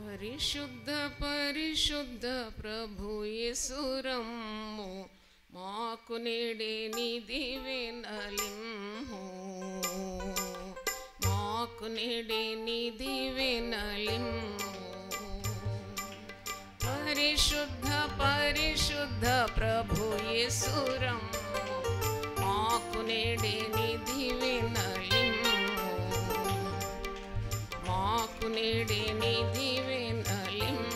పరిశుద్ధ పరిశుద్ధ ప్రభు యేసురమ్ము మాకు నేడే నిధి వినలిమ్ము మాకు నేడే నిధి వినలిమ్ము పరిశుద్ధ పరిశుద్ధ ప్రభు యేసురమ్ము మాకు నేడే నిధి వినలిమ్ము మాకు నేడే నిధి వినలిమ్ము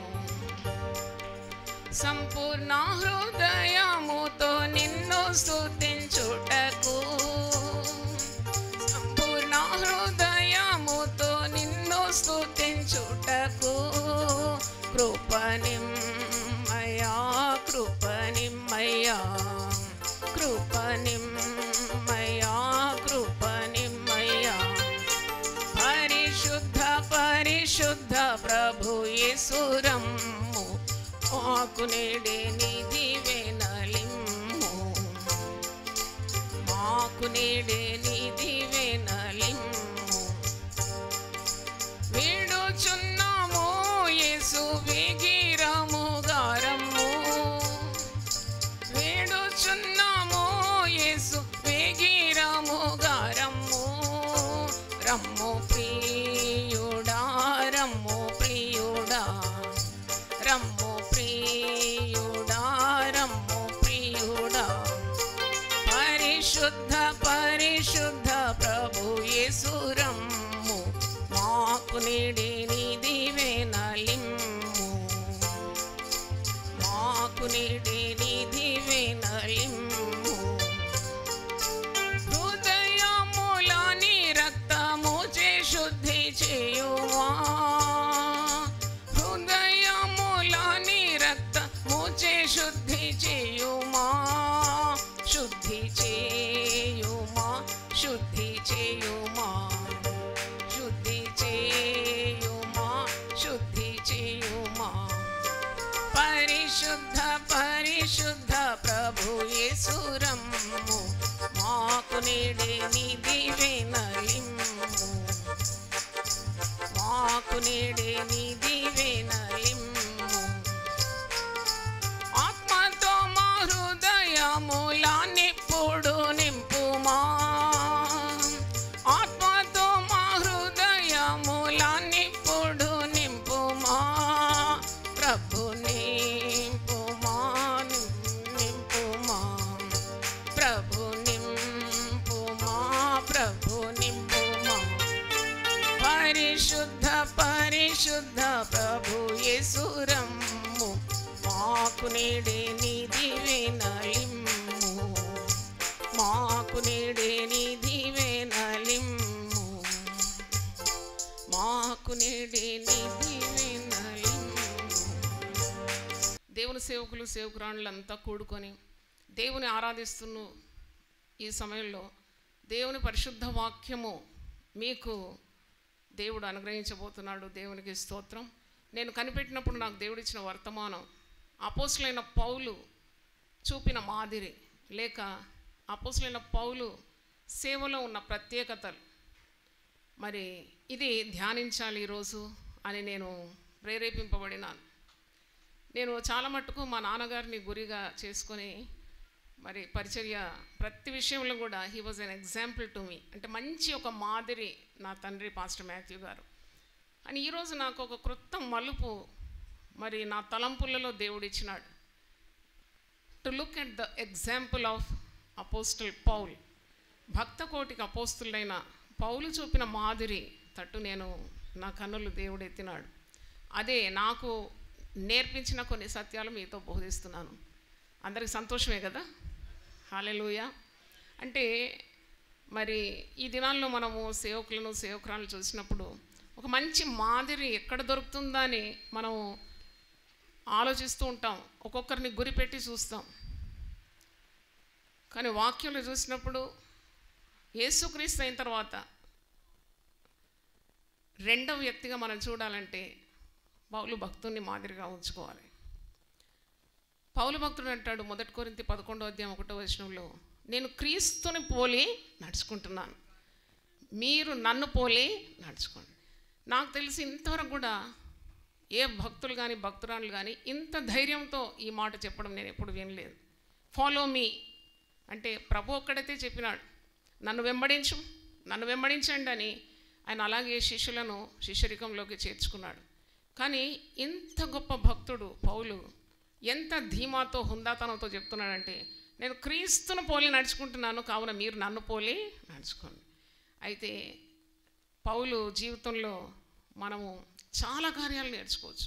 సంపూర్ణ హృదయముతో నిన్ను స్తుతించుటకు సంపూర్ణ హృదయముతో నిన్ను స్తుతించుటకు కృపనిమ్మయా కృపనిమ్మయా కృపనిమ్మయా కృపనిమ్మయా పరిశుద్ధ పరిశుద్ధ ప్రభు యేసురమ్ము మాకు నేడే నిధి వినలిమ్ము మాకు నేడే నిధి వినలిమ్ము వీడుచున్నాము యేసు విగిరము గారము వీడుచున్నాము యేసు విగిరము గారము రమ్ము ప్రియుడా రమ్ము ప్రియుడా రమ్ము ప్రియుడా రమ్ము ప్రియుడా పరిశుద్ధ పరిశుద్ధ ప్రభు యేసురమ్ము మాకు నేడే నిధి వినలిమ్ము మాకు నేడే నిధి వినలిమ్ము హృదయములని రక్తము చే శుద్ధి చేయుమా హృదయములని రక్తము చే శుద్ధి చేయుమా శుద్ధి చేయుమా శుద్ధి చేయుమా శుద్ధి చేయుమా శుద్ధి చేయుమా పరిశుద్ధ పరిశుద్ధ ప్రభు యేసురమ్ము మాకు నేడే నిధి వినలిమ్ము మాకు నేడే నిధి వినలిమ్ము ఆత్మతో మా హృదయములానిప్పుడు నింపుమా ఆత్మతో మా హృదయములానిప్పుడు నింపుమా ప్రభు నింపుమా నింపుమా ప్రభు నింపుమా ప్రభు నింపుమా పరిశుద్ధ పరిశుద్ధ ప్రభు యేసురమ్ము మాకు నేడే నిధి వినలిమ్ము మాకు నేడే నిధి వినలిమ్ము మాకు నేడే నిధి వినలిమ్ము దేవుని సేవకులు సేవకురాణులంతా కూడుకొని దేవుని ఆరాధిస్తున్న ఈ సమయంలో దేవుని పరిశుద్ధ వాక్యము మీకు దేవుడు అనుగ్రహించబోతున్నాడు దేవునికి స్తోత్రం నేను కనిపెట్టినప్పుడు నాకు దేవుడు ఇచ్చిన వర్తమానం అపోసులైన పౌలు చూపిన మాదిరి లేక అపోసులైన పౌలు సేవలో ఉన్న ప్రత్యేకతలు మరి ఇది ధ్యానించాలి ఈరోజు అని నేను ప్రేరేపింపబడినాను నేను చాలా మట్టుకు మా నాన్నగారిని గురిగా చేసుకొని మరి పరిచర్య ప్రతి విషయంలో కూడా he was an example to me అంటే మంచి ఒక మాదిరి నా తండ్రి పాస్టర్ మాథ్యూ గారు అని ఈరోజు నాకు ఒక క్రొత్త మలుపు మరి నా తలంపులలో దేవుడు ఇచ్చినాడు to look at the example of apostle Paul భక్త కోటికి అపోస్తులైన పౌలు చూపిన మాదిరి తట్టు నేను నా కన్నులు దేవుడు ఎత్తినాడు అదే నాకు నేర్పించిన కొన్ని సత్యాలు మీతో బోధిస్తున్నాను అందరికి సంతోషమే కదా హాలెలూయ అంటే మరి ఈ దినాల్లో మనము సేవకులను సేవకురాలను చూసినప్పుడు ఒక మంచి మాదిరి ఎక్కడ దొరుకుతుందా అని మనం ఆలోచిస్తూ ఉంటాం ఒక్కొక్కరిని గురిపెట్టి చూస్తాం కానీ వాక్యంలో చూసినప్పుడు యేసుక్రీస్తు అయిన తర్వాత రెండవ వ్యక్తిగా మనం చూడాలంటే పౌలు భక్తుని మాదిరిగా ఉంచుకోవాలి పౌలు భక్తుడు అంటాడు మొదటి కొరింతి పదకొండో అధ్యాయం ఒకటో వచనంలో నేను క్రీస్తుని పోలి నడుచుకుంటున్నాను మీరు నన్ను పోలి నడుచుకోండి నాకు తెలిసి ఇంతవరకు కూడా ఏ భక్తులు కానీ భక్తురాలు కానీ ఇంత ధైర్యంతో ఈ మాట చెప్పడం నేను ఎప్పుడు వినలేదు ఫాలో మీ అంటే ప్రభు ఒక్కడైతే చెప్పినాడు నన్ను వెంబడించు నన్ను వెంబడించండి అని ఆయన అలాగే శిష్యులను శిష్యరికంలోకి చేర్చుకున్నాడు కానీ ఇంత గొప్ప భక్తుడు పౌలు ఎంత ధీమాతో హుందాతనంతో చెప్తున్నాడంటే నేను క్రీస్తును పోలి నడుచుకుంటున్నాను కావున మీరు నన్ను పోలి నడుచుకోండి అయితే పౌలు జీవితంలో మనము చాలా కార్యాలు నేర్చుకోవచ్చు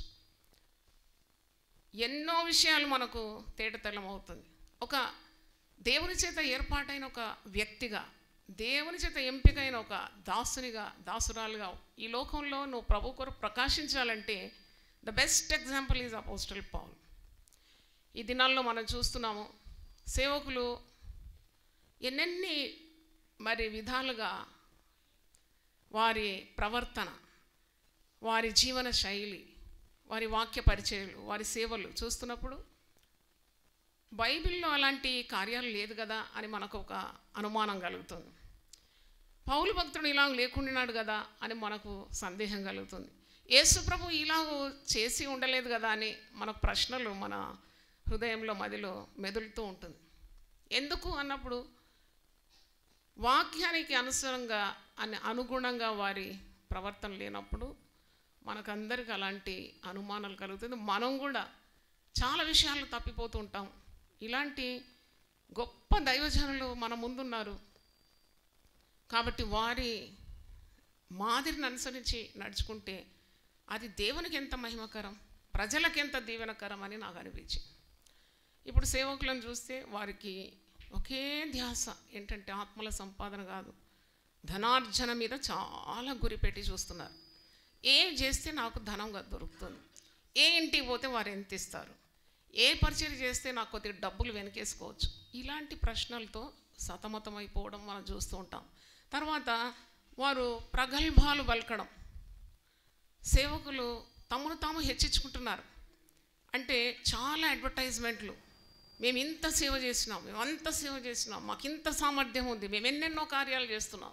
ఎన్నో విషయాలు మనకు తేటతెల్లం అవుతుంది ఒక దేవుని చేత ఏర్పాటైన ఒక వ్యక్తిగా దేవుని చేత ఎంపికైన ఒక దాసునిగా దాసురాలుగా ఈ లోకంలో నువ్వు ప్రభు కొరకు ప్రకాశించాలంటే the best example is apostle Paul ఈ దినాల్లో మనం చూస్తున్నాము సేవకులు ఎన్నెన్ని మరి విధాలుగా వారి ప్రవర్తన వారి జీవన శైలి వారి వాక్య పరిచయాలు వారి సేవలు చూస్తున్నప్పుడు బైబిల్లో అలాంటి కార్యాలు లేదు కదా అని మనకు ఒక అనుమానం కలుగుతుంది పౌలు భక్తుడు ఇలాగ లేకుండాడు కదా అని మనకు సందేహం కలుగుతుంది యేసు ప్రభు ఇలాగ చేసి ఉండలేదు కదా అని మనకు ప్రశ్నలు మన హృదయంలో మదిలో మెదులుతూ ఉంటుంది ఎందుకు అన్నప్పుడు వాక్యానికి అనుసరంగా అని అనుగుణంగా వారి ప్రవర్తన లేనప్పుడు మనకందరికి అలాంటి అనుమానాలు కలుగుతుంది మనం కూడా చాలా విషయాలు తప్పిపోతూ ఉంటాం ఇలాంటి గొప్ప దైవజనులు మన ముందున్నారు కాబట్టి వారి మాదిరిని అనుసరించి నడుచుకుంటే అది దేవునికి ఎంత మహిమకరం ప్రజలకు ఎంత దీవెనకరం అని నాకు అనిపించింది ఇప్పుడు సేవకులను చూస్తే వారికి ఒకే ధ్యాస ఏంటంటే ఆత్మల సంపాదన కాదు ధనార్జన మీద చాలా గురి పెట్టి చూస్తున్నారు ఏం చేస్తే నాకు ధనంగా దొరుకుతుంది ఏ ఇంటికి పోతే వారు ఎంత ఇస్తారు ఏ పరిచయం చేస్తే నాకు కొద్దిగా డబ్బులు వెనకేసుకోవచ్చు ఇలాంటి ప్రశ్నలతో సతమతమైపోవడం మనం చూస్తూ ఉంటాం తర్వాత వారు ప్రగల్భాలు పలకడం సేవకులు తమను తాము హెచ్చించుకుంటున్నారు అంటే చాలా అడ్వర్టైజ్మెంట్లు మేము ఇంత సేవ చేసినాం మేము అంత సేవ చేసినాం మాకు ఇంత సామర్థ్యం ఉంది మేము ఎన్నెన్నో కార్యాలు చేస్తున్నాం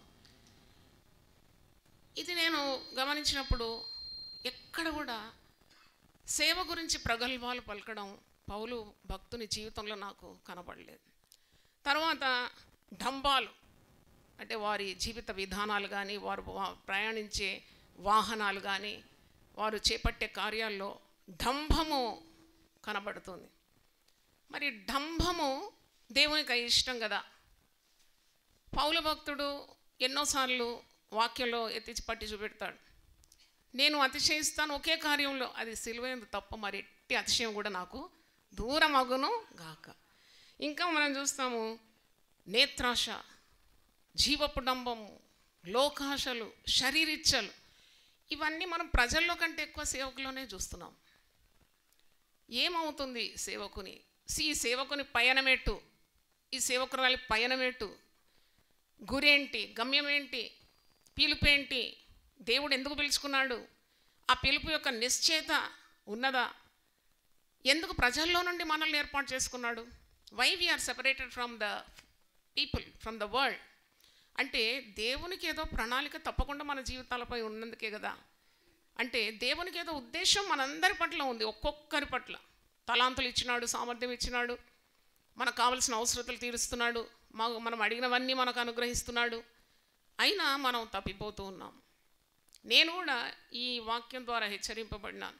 ఇది నేను గమనించినప్పుడు ఎక్కడ కూడా సేవ గురించి ప్రగల్భాలు పలకడం పౌలు భక్తుని జీవితంలో నాకు కనబడలేదు తర్వాత డంబాలు అంటే వారి జీవిత విధానాలు కానీ వారు వా- ప్రయాణించే వాహనాలు కానీ వారు చేపట్టే కార్యాల్లో డంభము కనబడుతుంది మరి డంభము దేవునికి ఇష్టం కదా పౌల భక్తుడు ఎన్నోసార్లు వాక్యంలో ఎత్తి పట్టి చూపెడతాడు నేను అతిశయిస్తాను ఒకే కార్యంలో అది సిలువైంది తప్ప మరి ఎట్టి అతిశయం కూడా నాకు దూరం అగును గాక ఇంకా మనం చూస్తాము నేత్రాశ జీవపు డంబము లోకాశలు శరీరిచ్చలు ఇవన్నీ మనం ప్రజల్లో కంటే ఎక్కువ సేవకులోనే చూస్తున్నాం ఏమవుతుంది సేవకుని సి ఈ సేవకుని పయనమేటు ఈ సేవకురాలి పయనమేటు గురేంటి గమ్యమేంటి పిలుపేంటి దేవుడు ఎందుకు పిలుచుకున్నాడు ఆ పిలుపు యొక్క నిశ్చేత ఉన్నదా ఎందుకు ప్రజల్లో నుండి మనల్ని ఏర్పాటు చేసుకున్నాడు why we are separated from the people from the world అంటే దేవునికి ఏదో ప్రణాళిక తప్పకుండా మన జీవితాలపై ఉన్నందుకే కదా అంటే దేవునికి ఏదో ఉద్దేశం మనందరి పట్ల ఉంది ఒక్కొక్కరి పట్ల తలాంతులు ఇచ్చినాడు సామర్థ్యం ఇచ్చినాడు మనకు కావలసిన అవసరతలు తీరుస్తున్నాడు మా మనం అడిగినవన్నీ మనకు అనుగ్రహిస్తున్నాడు అయినా మనం తప్పిపోతూ ఉన్నాం నేను కూడా ఈ వాక్యం ద్వారా హెచ్చరింపబడినాను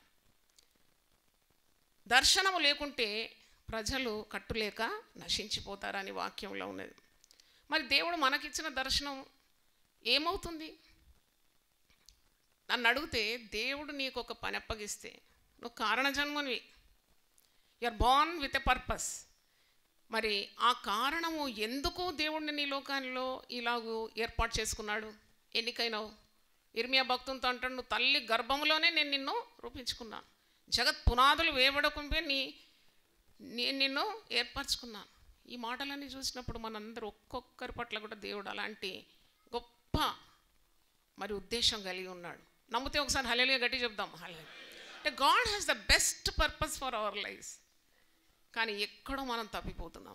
దర్శనము లేకుంటే ప్రజలు కట్టులేక నశించిపోతారని వాక్యంలో ఉన్నది మరి దేవుడు మనకిచ్చిన దర్శనం ఏమవుతుంది నన్ను అడిగితే దేవుడు నీకు ఒక పని అప్పగిస్తే నువ్వు కారణ జన్మనివి are born with a purpose మరి ఆ కారణము ఎందుకు దేవుడిని నీ లోకాల్లో ఇలాగూ ఏర్పాటు చేసుకున్నాడు ఎన్నికైనావు ఇర్మియా భక్తునితో అంటాడు నువ్వు తల్లి గర్భంలోనే నేను నిన్ను రూపించుకున్నాను జగత్ పునాదులు వేవడకుంపే నీ నేను నిన్ను ఏర్పరచుకున్నాను ఈ మాటలన్నీ చూసినప్పుడు మనందరూ ఒక్కొక్కరి పట్ల కూడా దేవుడు అలాంటి గొప్ప మరి ఉద్దేశం కలిగి ఉన్నాడు నమ్మితే ఒకసారి హలేలుగా గట్టి చెప్దాం హలే అంటే God has the best purpose for our life కానీ ఎక్కడో మనం తప్పిపోతున్నాం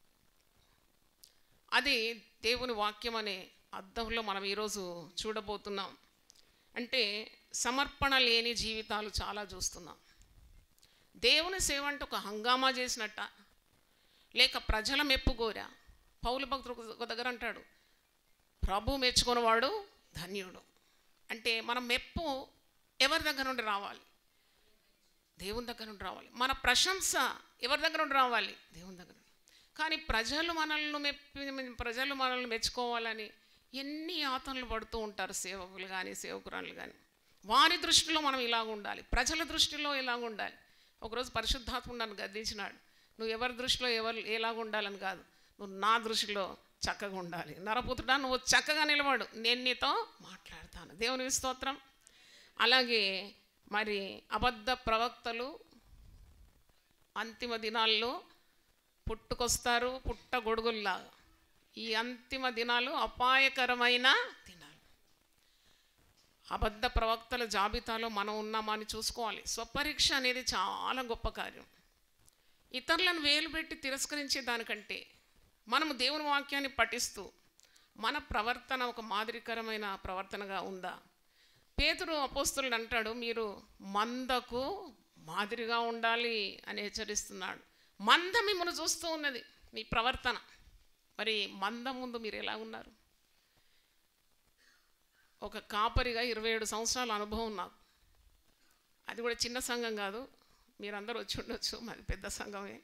అది దేవుని వాక్యం అనే అర్థంలో మనం ఈరోజు చూడబోతున్నాం అంటే సమర్పణ లేని జీవితాలు చాలా చూస్తున్నాం దేవుని సేవ అంటే ఒక హంగామా చేసినట్ట లేక ప్రజల మెప్పు కోరా పౌలు భక్తుడు ఒక దగ్గర అంటాడు ప్రభు మెచ్చుకున్నవాడు ధన్యుడు అంటే మన మెప్పు ఎవరి దగ్గర నుండి రావాలి దేవుని దగ్గర నుండి రావాలి మన ప్రశంస ఎవరి దగ్గర నుండి రావాలి దేవుని దగ్గర నుండి. కానీ ప్రజలు మనల్ని మెప్పి ప్రజలు మనల్ని మెచ్చుకోవాలని ఎన్ని యాతనలు పడుతూ ఉంటారు సేవకులు కానీ సేవకురాలు కానీ వారి దృష్టిలో మనం ఇలాగ ఉండాలి ప్రజల దృష్టిలో ఇలాగ ఉండాలి ఒకరోజు పరిశుద్ధాత్ముడు నన్ను గద్దించినాడు నువ్వు ఎవరి దృష్టిలో ఎవరు ఎలాగ ఉండాలని కాదు నువ్వు నా దృష్టిలో చక్కగా ఉండాలి నరపుత్రుడా నువ్వు చక్కగా నిలబడు నేను నీతో మాట్లాడతాను దేవుని స్తోత్రం అలాగే మరి అబద్ధ ప్రవక్తలు అంతిమ దినాల్లో పుట్టుకొస్తారు పుట్ట గొడుగుల్లాగా ఈ అంతిమ దినాలు అపాయకరమైన దినాలు అబద్ధ ప్రవక్తల జాబితాలో మనం ఉన్నామా అని చూసుకోవాలి స్వపరీక్ష అనేది చాలా గొప్ప కార్యం ఇతరులను వేలు పెట్టి తిరస్కరించే దానికంటే మనము దేవుని వాక్యాన్ని పఠిస్తూ మన ప్రవర్తన ఒక మాదిరికరమైన ప్రవర్తనగా ఉందా పేతురు అపోస్తులుడు అంటాడు మీరు మందకు మాదిరిగా ఉండాలి అని హెచ్చరిస్తున్నాడు మంద మిమ్మల్ని చూస్తూ ఉన్నది మీ ప్రవర్తన మరి మంద ముందు మీరు ఎలా ఉన్నారు ఒక కాపరిగా ఇరవై ఏడు సంవత్సరాల అనుభవం నాకు అది కూడా చిన్న సంఘం కాదు మీరందరూ వచ్చి ఉండొచ్చు మాది పెద్ద సంఘమే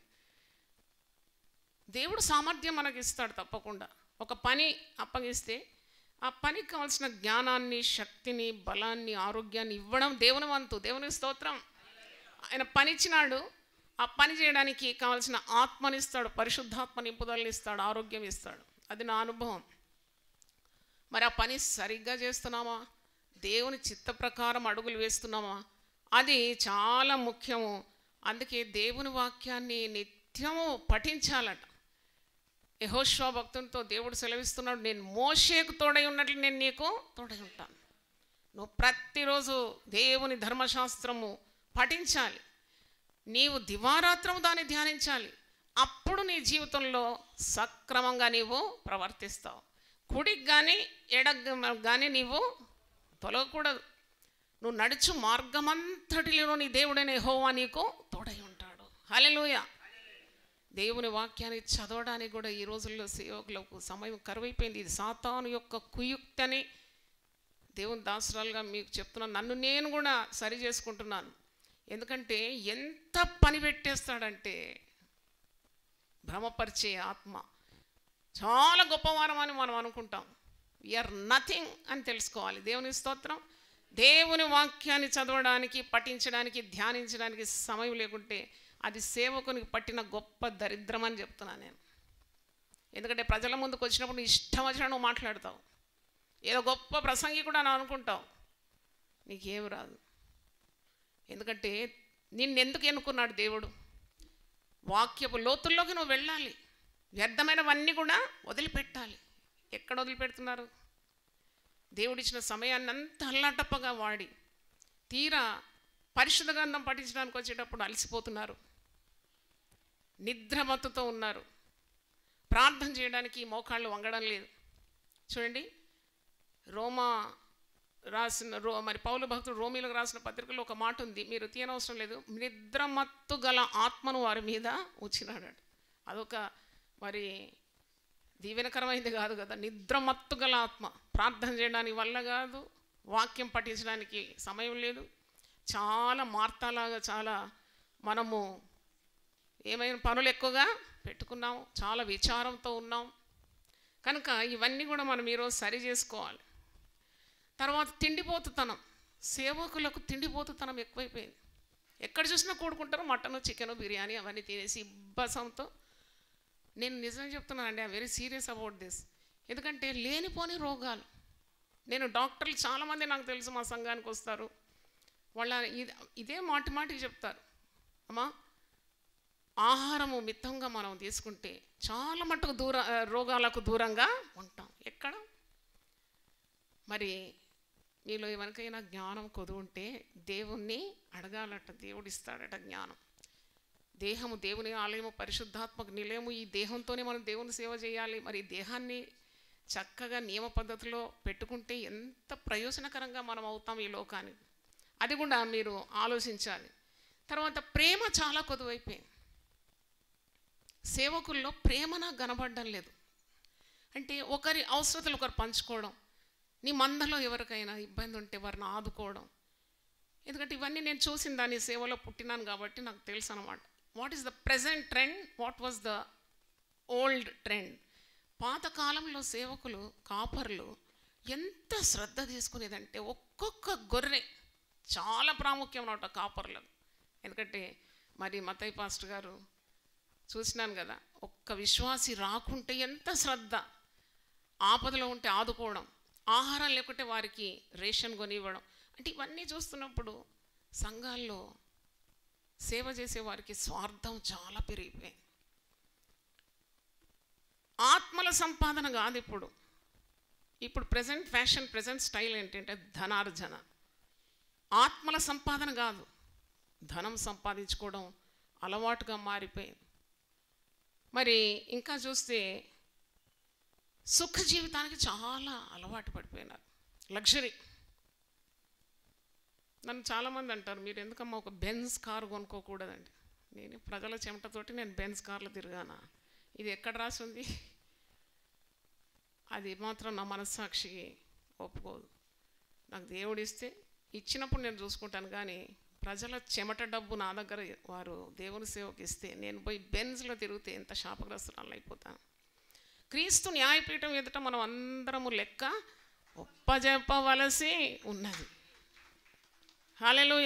దేవుడు సామర్థ్యం మనకి ఇస్తాడు తప్పకుండా ఒక పని అప్పగిస్తే ఆ పనికి కావాల్సిన జ్ఞానాన్ని శక్తిని బలాన్ని ఆరోగ్యాన్ని ఇవ్వడం దేవుని వంతు దేవుని స్తోత్రం ఆయన పని ఇచ్చినాడు ఆ పని చేయడానికి కావాల్సిన ఆత్మని ఇస్తాడు పరిశుద్ధాత్మ నింపుదలని ఇస్తాడు ఆరోగ్యం ఇస్తాడు అది నా అనుభవం మరి ఆ పని సరిగ్గా చేస్తున్నామా దేవుని చిత్త ప్రకారం అడుగులు వేస్తున్నామా అది చాలా ముఖ్యము అందుకే దేవుని వాక్యాన్ని నిత్యము పఠించాలట యహోశ్వ భక్తునితో దేవుడు సెలవిస్తున్నాడు నేను మోషేకు తోడై ఉన్నట్లు నేను నీకు తోడై ఉంటాను నువ్వు ప్రతిరోజు దేవుని ధర్మశాస్త్రము పఠించాలి నీవు దివారాత్రము దాన్ని ధ్యానించాలి అప్పుడు నీ జీవితంలో సక్రమంగా నీవు ప్రవర్తిస్తావు కుడికి కానీ ఎడగ కానీ నీవు తొలగకూడదు నువ్వు నడుచు మార్గమంతటిలో నీ దేవుడైన హోవా నీకు తోడై ఉంటాడు హల్లెలూయా దేవుని వాక్యాన్ని చదవడానికి కూడా ఈ రోజుల్లో సేవకులకు సమయం కరువైపోయింది ఇది సాతాను యొక్క కుయుక్తి అని దేవుని దాసరాలుగా మీకు చెప్తున్నాను నన్ను నేను కూడా సరి చేసుకుంటున్నాను ఎందుకంటే ఎంత పని పెట్టేస్తాడంటే భ్రమపరిచే ఆత్మ చాలా గొప్పవారం అని మనం అనుకుంటాం వీఆర్ నథింగ్ అని తెలుసుకోవాలి దేవుని స్తోత్రం దేవుని వాక్యాన్ని చదవడానికి పఠించడానికి ధ్యానించడానికి సమయం లేకుంటే అది సేవకునికి పట్టిన గొప్ప దరిద్రం అని చెప్తున్నాను నేను ఎందుకంటే ప్రజల ముందుకు వచ్చినప్పుడు నీ ఇష్టం వచ్చిన నువ్వు మాట్లాడతావు ఏదో గొప్ప ప్రసంగి కూడా అని అనుకుంటావు నీకేం రాదు ఎందుకంటే నిన్నెందుకు ఎన్నుకున్నాడు దేవుడు వాక్యపు లోతుల్లోకి నువ్వు వెళ్ళాలి వ్యర్థమైనవన్నీ కూడా వదిలిపెట్టాలి ఎక్కడ వదిలిపెడుతున్నారు దేవుడిచ్చిన సమయాన్ని అంతా అల్లాటప్పగా వాడి తీరా పరిశుద్ధ గ్రంథం పఠించడానికి వచ్చేటప్పుడు అలసిపోతున్నారు నిద్రమత్తుతో ఉన్నారు ప్రార్థన చేయడానికి మోకాళ్ళు వంగడం లేదు చూడండి రోమా రాసిన రో మరి పౌలు భక్తుడు రోమిలకు రాసిన పత్రికలో ఒక మాట ఉంది మీరు తీయనవసరం లేదు నిద్రమత్తు గల ఆత్మను వారి మీద వచ్చినాడు అదొక మరి దీవెనకరమైంది కాదు కదా నిద్రమత్తు గల ఆత్మ ప్రార్థన చేయడానికి వల్ల కాదు వాక్యం పఠించడానికి సమయం లేదు చాలా మార్తాలాగా చాలా మనము ఏమైనా పనులు ఎక్కువగా పెట్టుకున్నాం చాలా విచారంతో ఉన్నాం కనుక ఇవన్నీ కూడా మనం ఈరోజు సరి చేసుకోవాలి తర్వాత తిండిపోతుతనం సేవకులకు తిండిపోతుతనం ఎక్కువైపోయింది ఎక్కడ చూసినా కూడుకుంటారు మటన్ చికెన్ బిర్యానీ అవన్నీ తినేసి ఇబ్బసంతో నేను నిజం చెప్తున్నానండి I very serious about this ఎందుకంటే లేనిపోని రోగాలు నేను డాక్టర్లు చాలామంది నాకు తెలుసు మా సంఘానికి వస్తారు వాళ్ళ ఇది ఇదే మాటి మాటికి చెప్తారు అమ్మా ఆహారము మితంగా మనం తీసుకుంటే చాలా మటుకు దూర ఆ, రోగాలకు దూరంగా ఉంటాం ఎక్కడ మరి మీలో ఎవరికైనా జ్ఞానం కొదు ఉంటే దేవుణ్ణి అడగాలట దేవుడు ఇస్తాడట జ్ఞానం దేహము దేవుని ఆలయము పరిశుద్ధాత్మక నిలయము ఈ దేహంతోనే మనం దేవుని సేవ చేయాలి మరి ఈ దేహాన్ని చక్కగా నియమ పద్ధతిలో పెట్టుకుంటే ఎంత ప్రయోజనకరంగా మనం అవుతాం ఈ లోకానికి అది కూడా మీరు ఆలోచించాలి తర్వాత ప్రేమ చాలా కొదువైపోయింది సేవకుల్లో ప్రేమ నాకు కనబడడం లేదు అంటే ఒకరి అవసరతలు ఒకరు పంచుకోవడం నీ మందలో ఎవరికైనా ఇబ్బంది ఉంటే వారిని ఆదుకోవడం ఎందుకంటే ఇవన్నీ నేను చూసిన దాని సేవలో పుట్టినాను కాబట్టి నాకు తెలుసు అనమాట what is the present trend what was the old trend పాతకాలంలో సేవకులు కాపర్లు ఎంత శ్రద్ధ తీసుకునేదంటే ఒక్కొక్క గొర్రె చాలా ప్రాముఖ్యం అనమాట కాపర్లకు ఎందుకంటే మరి మతయ్య పాస్టర్ గారు చూసినాను కదా ఒక్క విశ్వాసి రాకుంటే ఎంత శ్రద్ధ ఆపదలో ఉంటే ఆదుకోవడం ఆహారం లేకుంటే వారికి రేషన్ కొనివ్వడం అంటే ఇవన్నీ చూస్తున్నప్పుడు సంఘాల్లో సేవ చేసే వారికి స్వార్థం చాలా పెరిగిపోయింది ఆత్మల సంపాదన కాదు ఇప్పుడు ఇప్పుడు ప్రజెంట్ ఫ్యాషన్ ప్రజెంట్ స్టైల్ ఏంటంటే ధనార్జన ఆత్మల సంపాదన కాదు ధనం సంపాదించుకోవడం అలవాటుగా మారిపోయింది మరి ఇంకా చూస్తే సుఖ జీవితానికి చాలా అలవాటు పడిపోయినారు లగ్జరీ నన్ను చాలామంది అంటారు మీరు ఎందుకమ్మా ఒక బెన్స్ కారు కొనుక్కోకూడదండి నేను ప్రజల చెమటతోటి నేను బెన్స్ కార్లు తిరిగానా ఇది ఎక్కడ రాసి ఉంది అది మాత్రం నా మనస్సాక్షికి ఒప్పుకోదు నాకు దేవుడు ఇస్తే ఇచ్చినప్పుడు నేను చూసుకుంటాను కానీ ప్రజల చెమట డబ్బు నా దగ్గర వారు దేవుని సేవకి ఇస్తే నేను పోయి బెన్స్లో తిరిగితే ఎంత శాపగ్రస్తురాలు అయిపోతాను క్రీస్తు న్యాయపీఠం ఎదుట మనం అందరము లెక్క ఒప్పజెప్పవలసి ఉన్నది హాలెలూయ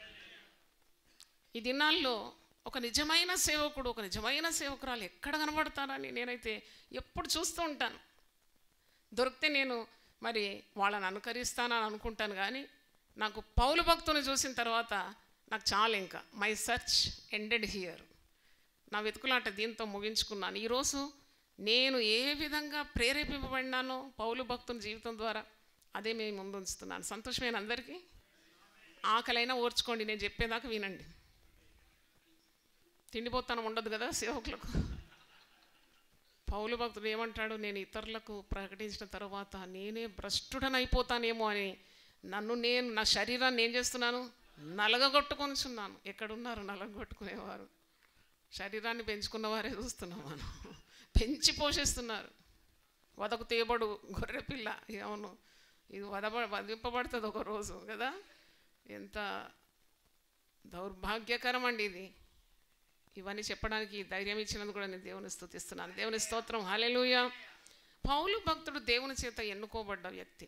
ఈ దినాల్లో ఒక నిజమైన సేవకుడు ఒక నిజమైన సేవకురాలు ఎక్కడ కనబడతారని నేనైతే ఎప్పుడు చూస్తూ ఉంటాను దొరికితే నేను మరి వాళ్ళని అనుకరిస్తానని అనుకుంటాను కానీ నాకు పౌలు భక్తుని చూసిన తర్వాత నాకు చాలా ఇంకా మై సర్చ్ ఎండెడ్ హియర్ నా వెతుకులాట దీంతో ముగించుకున్నాను ఈరోజు నేను ఏ విధంగా ప్రేరేపింపబడినానో పౌలు భక్తుని జీవితం ద్వారా అదే మేము ముందు ఉంచుతున్నాను సంతోషమైన అందరికీ ఆకలైనా ఓర్చుకోండి నేను చెప్పేదాకా వినండి తిండిపోతానం ఉండదు కదా సేవకులకు పౌలు భక్తుడు ఏమంటాడు నేను ఇతరులకు ప్రకటించిన తర్వాత నేనే భ్రష్టుడనైపోతానేమో అని నన్ను నేను నా శరీరాన్ని ఏం చేస్తున్నాను నలగగొట్టుకొనిచున్నాను ఎక్కడున్నారు నలగొట్టుకునేవారు శరీరాన్ని పెంచుకున్న వారే చూస్తున్నాం మనం పెంచి పోషిస్తున్నారు వదకు తేబడు గొర్రె పిల్ల అవును ఇది వదబ వదింపబడుతుంది ఒక రోజు కదా ఎంత దౌర్భాగ్యకరం అండి ఇది ఇవన్నీ చెప్పడానికి ధైర్యం ఇచ్చినందుకు కూడా నేను దేవుని స్తుతిస్తున్నాను దేవుని స్తోత్రం హాలెలూయ పౌలు భక్తుడు దేవుని చేత ఎన్నుకోబడ్డ వ్యక్తి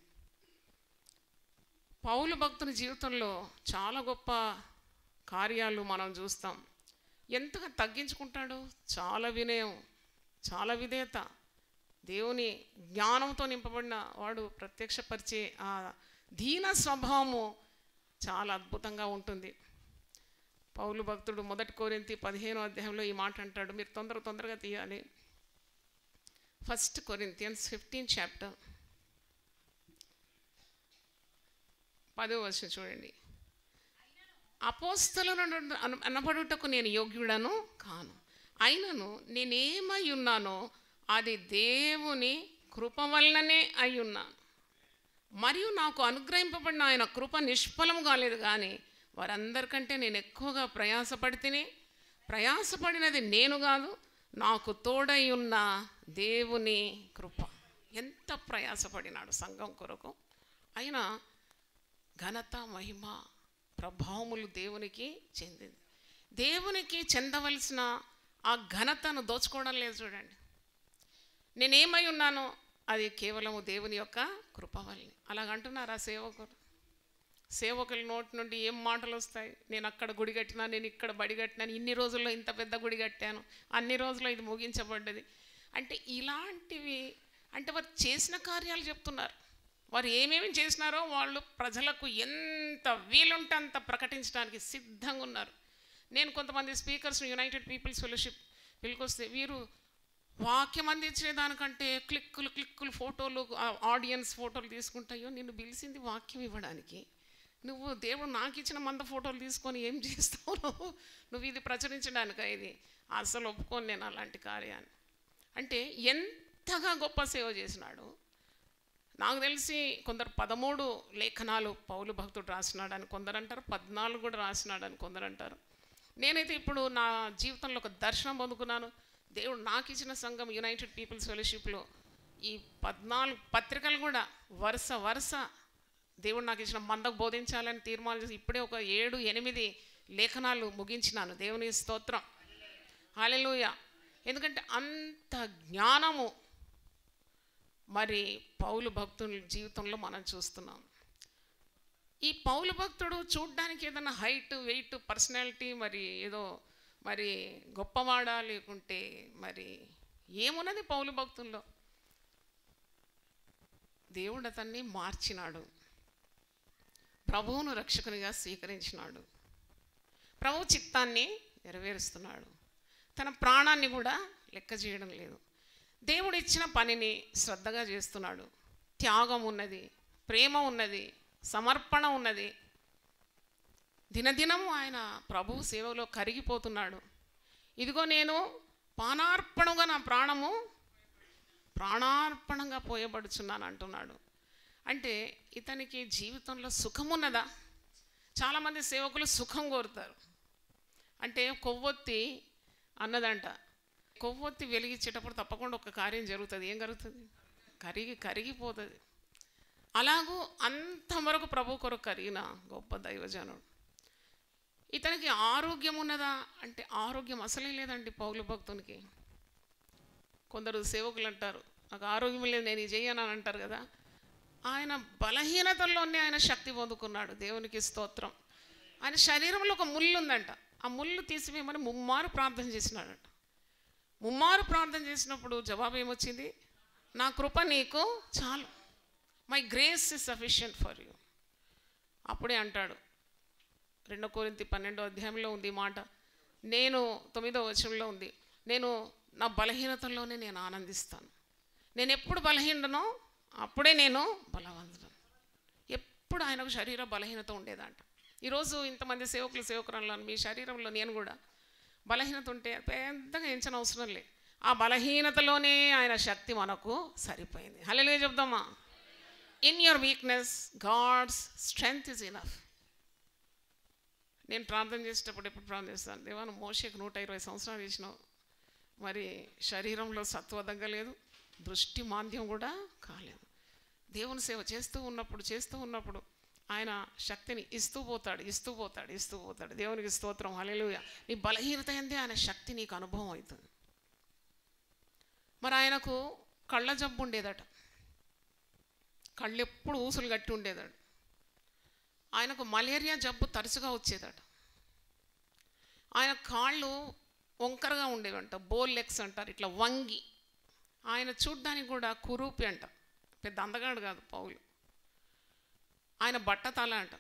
పౌలు భక్తుని జీవితంలో చాలా గొప్ప కార్యాలు మనం చూస్తాం ఎంతగా తగ్గించుకుంటాడు చాలా వినయం చాలా విధేయత దేవుని జ్ఞానంతో నింపబడిన వాడు ప్రత్యక్షపరిచే ఆ దీన స్వభావము చాలా అద్భుతంగా ఉంటుంది పౌలు భక్తుడు మొదటి కోరింతి పదిహేనో అధ్యాయంలో ఈ మాట అంటాడు మీరు తొందర తొందరగా తీయాలి ఫస్ట్ కొరింతియన్స్ ఫిఫ్టీన్ చాప్టర్ పదో వర్షం చూడండి అపోస్తలను అనబడుటకు నేను యోగ్యుడను కాను అయినను నేనేమై ఉన్నానో అది దేవుని కృప వలననే అయి ఉన్నాను మరియు నాకు అనుగ్రహింపబడిన ఆయన కృప నిష్ఫలము కాలేదు కానీ వారందరికంటే నేను ఎక్కువగా ప్రయాసపడితేనే ప్రయాసపడినది నేను కాదు నాకు తోడై ఉన్న దేవుని కృప ఎంత ప్రయాసపడినాడు సంఘం కొరకు అయినా ఘనత మహిమ ప్రభావములు దేవునికి చెందింది దేవునికి చెందవలసిన ఆ ఘనతను దోచుకోవడం లేదు చూడండి నేనేమై ఉన్నానో అది కేవలము దేవుని యొక్క కృప వల్లే అలాగంటున్నారు ఆ సేవకులు సేవకుల నోటి నుండి ఏం మాటలు వస్తాయి నేను అక్కడ గుడి కట్టినా నేను ఇక్కడ బడి కట్టినాను ఇన్ని రోజుల్లో ఇంత పెద్ద గుడి కట్టాను అన్ని రోజుల్లో ఇది ముగించబడ్డది అంటే ఇలాంటివి అంటే వారు చేసిన కార్యాలు చెప్తున్నారు వారు ఏమేమి చేసినారో వాళ్ళు ప్రజలకు ఎంత వీలుంటే అంత ప్రకటించడానికి సిద్ధంగా ఉన్నారు నేను కొంతమంది స్పీకర్స్ యునైటెడ్ పీపుల్స్ ఫెలోషిప్ పిలుకొస్తే వీరు వాక్యం అందించే దానికంటే క్లిక్కులు క్లిక్కులు ఫోటోలు ఆడియన్స్ ఫోటోలు తీసుకుంటాయో నిన్ను పిలిచింది వాక్యం ఇవ్వడానికి నువ్వు దేవుడు నాకు ఇచ్చిన మంద ఫోటోలు తీసుకొని ఏం చేస్తావు నువ్వు నువ్వు ఇది ప్రచురించడానిక ఇది అసలు ఒప్పుకోను నేను అలాంటి కార్యాన్ని అంటే ఎంతగా గొప్ప సేవ చేసినాడు నాకు తెలిసి కొందరు పదమూడు లేఖనాలు పౌలు భక్తుడు రాసినాడు అని కొందరు అంటారు పద్నాలుగు కూడా రాసినాడు అని కొందరు అంటారు నేనైతే ఇప్పుడు నా జీవితంలో ఒక దర్శనం పొందుకున్నాను దేవుడు నాకు ఇచ్చిన సంఘం యునైటెడ్ పీపుల్స్ ఫెలోషిప్లో ఈ పద్నాలుగు పత్రికలు కూడా వరుస వరుస దేవుడు నాకు ఇచ్చిన మందకు బోధించాలని తీర్మానం చేసి ఇప్పుడే ఒక ఏడు ఎనిమిది లేఖనాలు ముగించినాను దేవుని స్తోత్రం హాలెలూయ ఎందుకంటే అంత జ్ఞానము మరి పౌలు భక్తుల జీవితంలో మనం చూస్తున్నాం ఈ పౌలు భక్తుడు చూడ్డానికి ఏదైనా హైట్ వెయిట్ పర్సనాలిటీ మరి ఏదో మరి గొప్పవాడా లేకుంటే మరి ఏమున్నది పౌలు భక్తుల్లో దేవుడు అతన్ని మార్చినాడు ప్రభువును రక్షకునిగా స్వీకరించినాడు ప్రభు చిత్తాన్ని నెరవేరుస్తున్నాడు తన ప్రాణాన్ని కూడా లెక్క చేయడం లేదు దేవుడు ఇచ్చిన పనిని శ్రద్ధగా చేస్తున్నాడు త్యాగం ఉన్నది ప్రేమ ఉన్నది సమర్పణ ఉన్నది దినదినము ఆయన ప్రభు సేవలో కరిగిపోతున్నాడు ఇదిగో నేను పానార్పణగా నా ప్రాణము ప్రాణార్పణంగా పోయబడుచున్నాను అంటున్నాడు అంటే ఇతనికి జీవితంలో సుఖం ఉన్నదా చాలామంది సేవకులు సుఖం కోరుతారు అంటే కొవ్వొత్తి అన్నదంట కొవ్వొత్తి వెలిగించేటప్పుడు తప్పకుండా ఒక కార్యం జరుగుతుంది ఏం జరుగుతుంది కరిగి కరిగిపోతుంది అలాగూ అంతవరకు ప్రభు కొరకు కరిగిన గొప్ప దైవజనుడు ఇతనికి ఆరోగ్యం ఉన్నదా అంటే ఆరోగ్యం అసలే లేదండి పౌలు భక్తునికి కొందరు సేవకులు అంటారు నాకు ఆరోగ్యం లేదు నేను ఇది చేయను అని అంటారు కదా ఆయన బలహీనతల్లోనే ఆయన శక్తి పొందుకున్నాడు దేవునికి స్తోత్రం ఆయన శరీరంలో ఒక ముళ్ళు ఉందంట ఆ ముళ్ళు తీసివేయమని ముమ్మారు ప్రార్థన చేసినాడంట ముమ్మారు ప్రార్థన చేసినప్పుడు జవాబు ఏమొచ్చింది నా కృప నీకు చాలు my grace is sufficient for you అప్పుడే అంటాడు రెండో కోరింతి పన్నెండో అధ్యాయంలో ఉంది ఈ మాట నేను తొమ్మిదో వచనంలో ఉంది నేను నా బలహీనతల్లోనే నేను ఆనందిస్తాను నేను ఎప్పుడు బలహీననో అప్పుడే నేను బలవంతుడు ఎప్పుడు ఆయనకు శరీర బలహీనత ఉండేదంట ఈరోజు ఇంతమంది సేవకులు సేవకురాలు మీ శరీరంలో నేను కూడా బలహీనత ఉంటే పెద్దగా ఎంచన అవసరం లే ఆ బలహీనతలోనే ఆయన శక్తి మనకు సరిపోయింది హలో చెప్దామా in your weakness God's strength is enough నేను ప్రార్థన చేసేటప్పుడు ఎప్పుడు ప్రార్థన చేస్తాను దేవా నువ్వు మోషేకి నూట ఇరవై సంవత్సరాలు చేసినావు మరి శరీరంలో సత్వ తగ్గలేదు దృష్టి మాంద్యం కూడా కాలేదు దేవుని సేవ చేస్తూ ఉన్నప్పుడు చేస్తూ ఉన్నప్పుడు ఆయన శక్తిని ఇస్తూ పోతాడు ఇస్తూ పోతాడు ఇస్తూ పోతాడు దేవునికి స్తోత్రం హల్లెలూయా నీ బలహీనత ఏంది ఆయన శక్తి నీకు అనుభవం అవుతుంది మరి ఆయనకు కళ్ళ జబ్బు ఉండేదట కళ్ళు ఎప్పుడు ఊసులు గట్టి ఉండేదట ఆయనకు మలేరియా జబ్బు తరచుగా వచ్చేదట ఆయన కాళ్ళు వంకరగా ఉండేవంట బోల్ లెగ్స్ అంటారు ఇట్లా వంగి ఆయన చూడ్డానికి కూడా కురూపి అంట పెద్ద అందగాడు కాదు పౌలు ఆయన బట్టతల అంట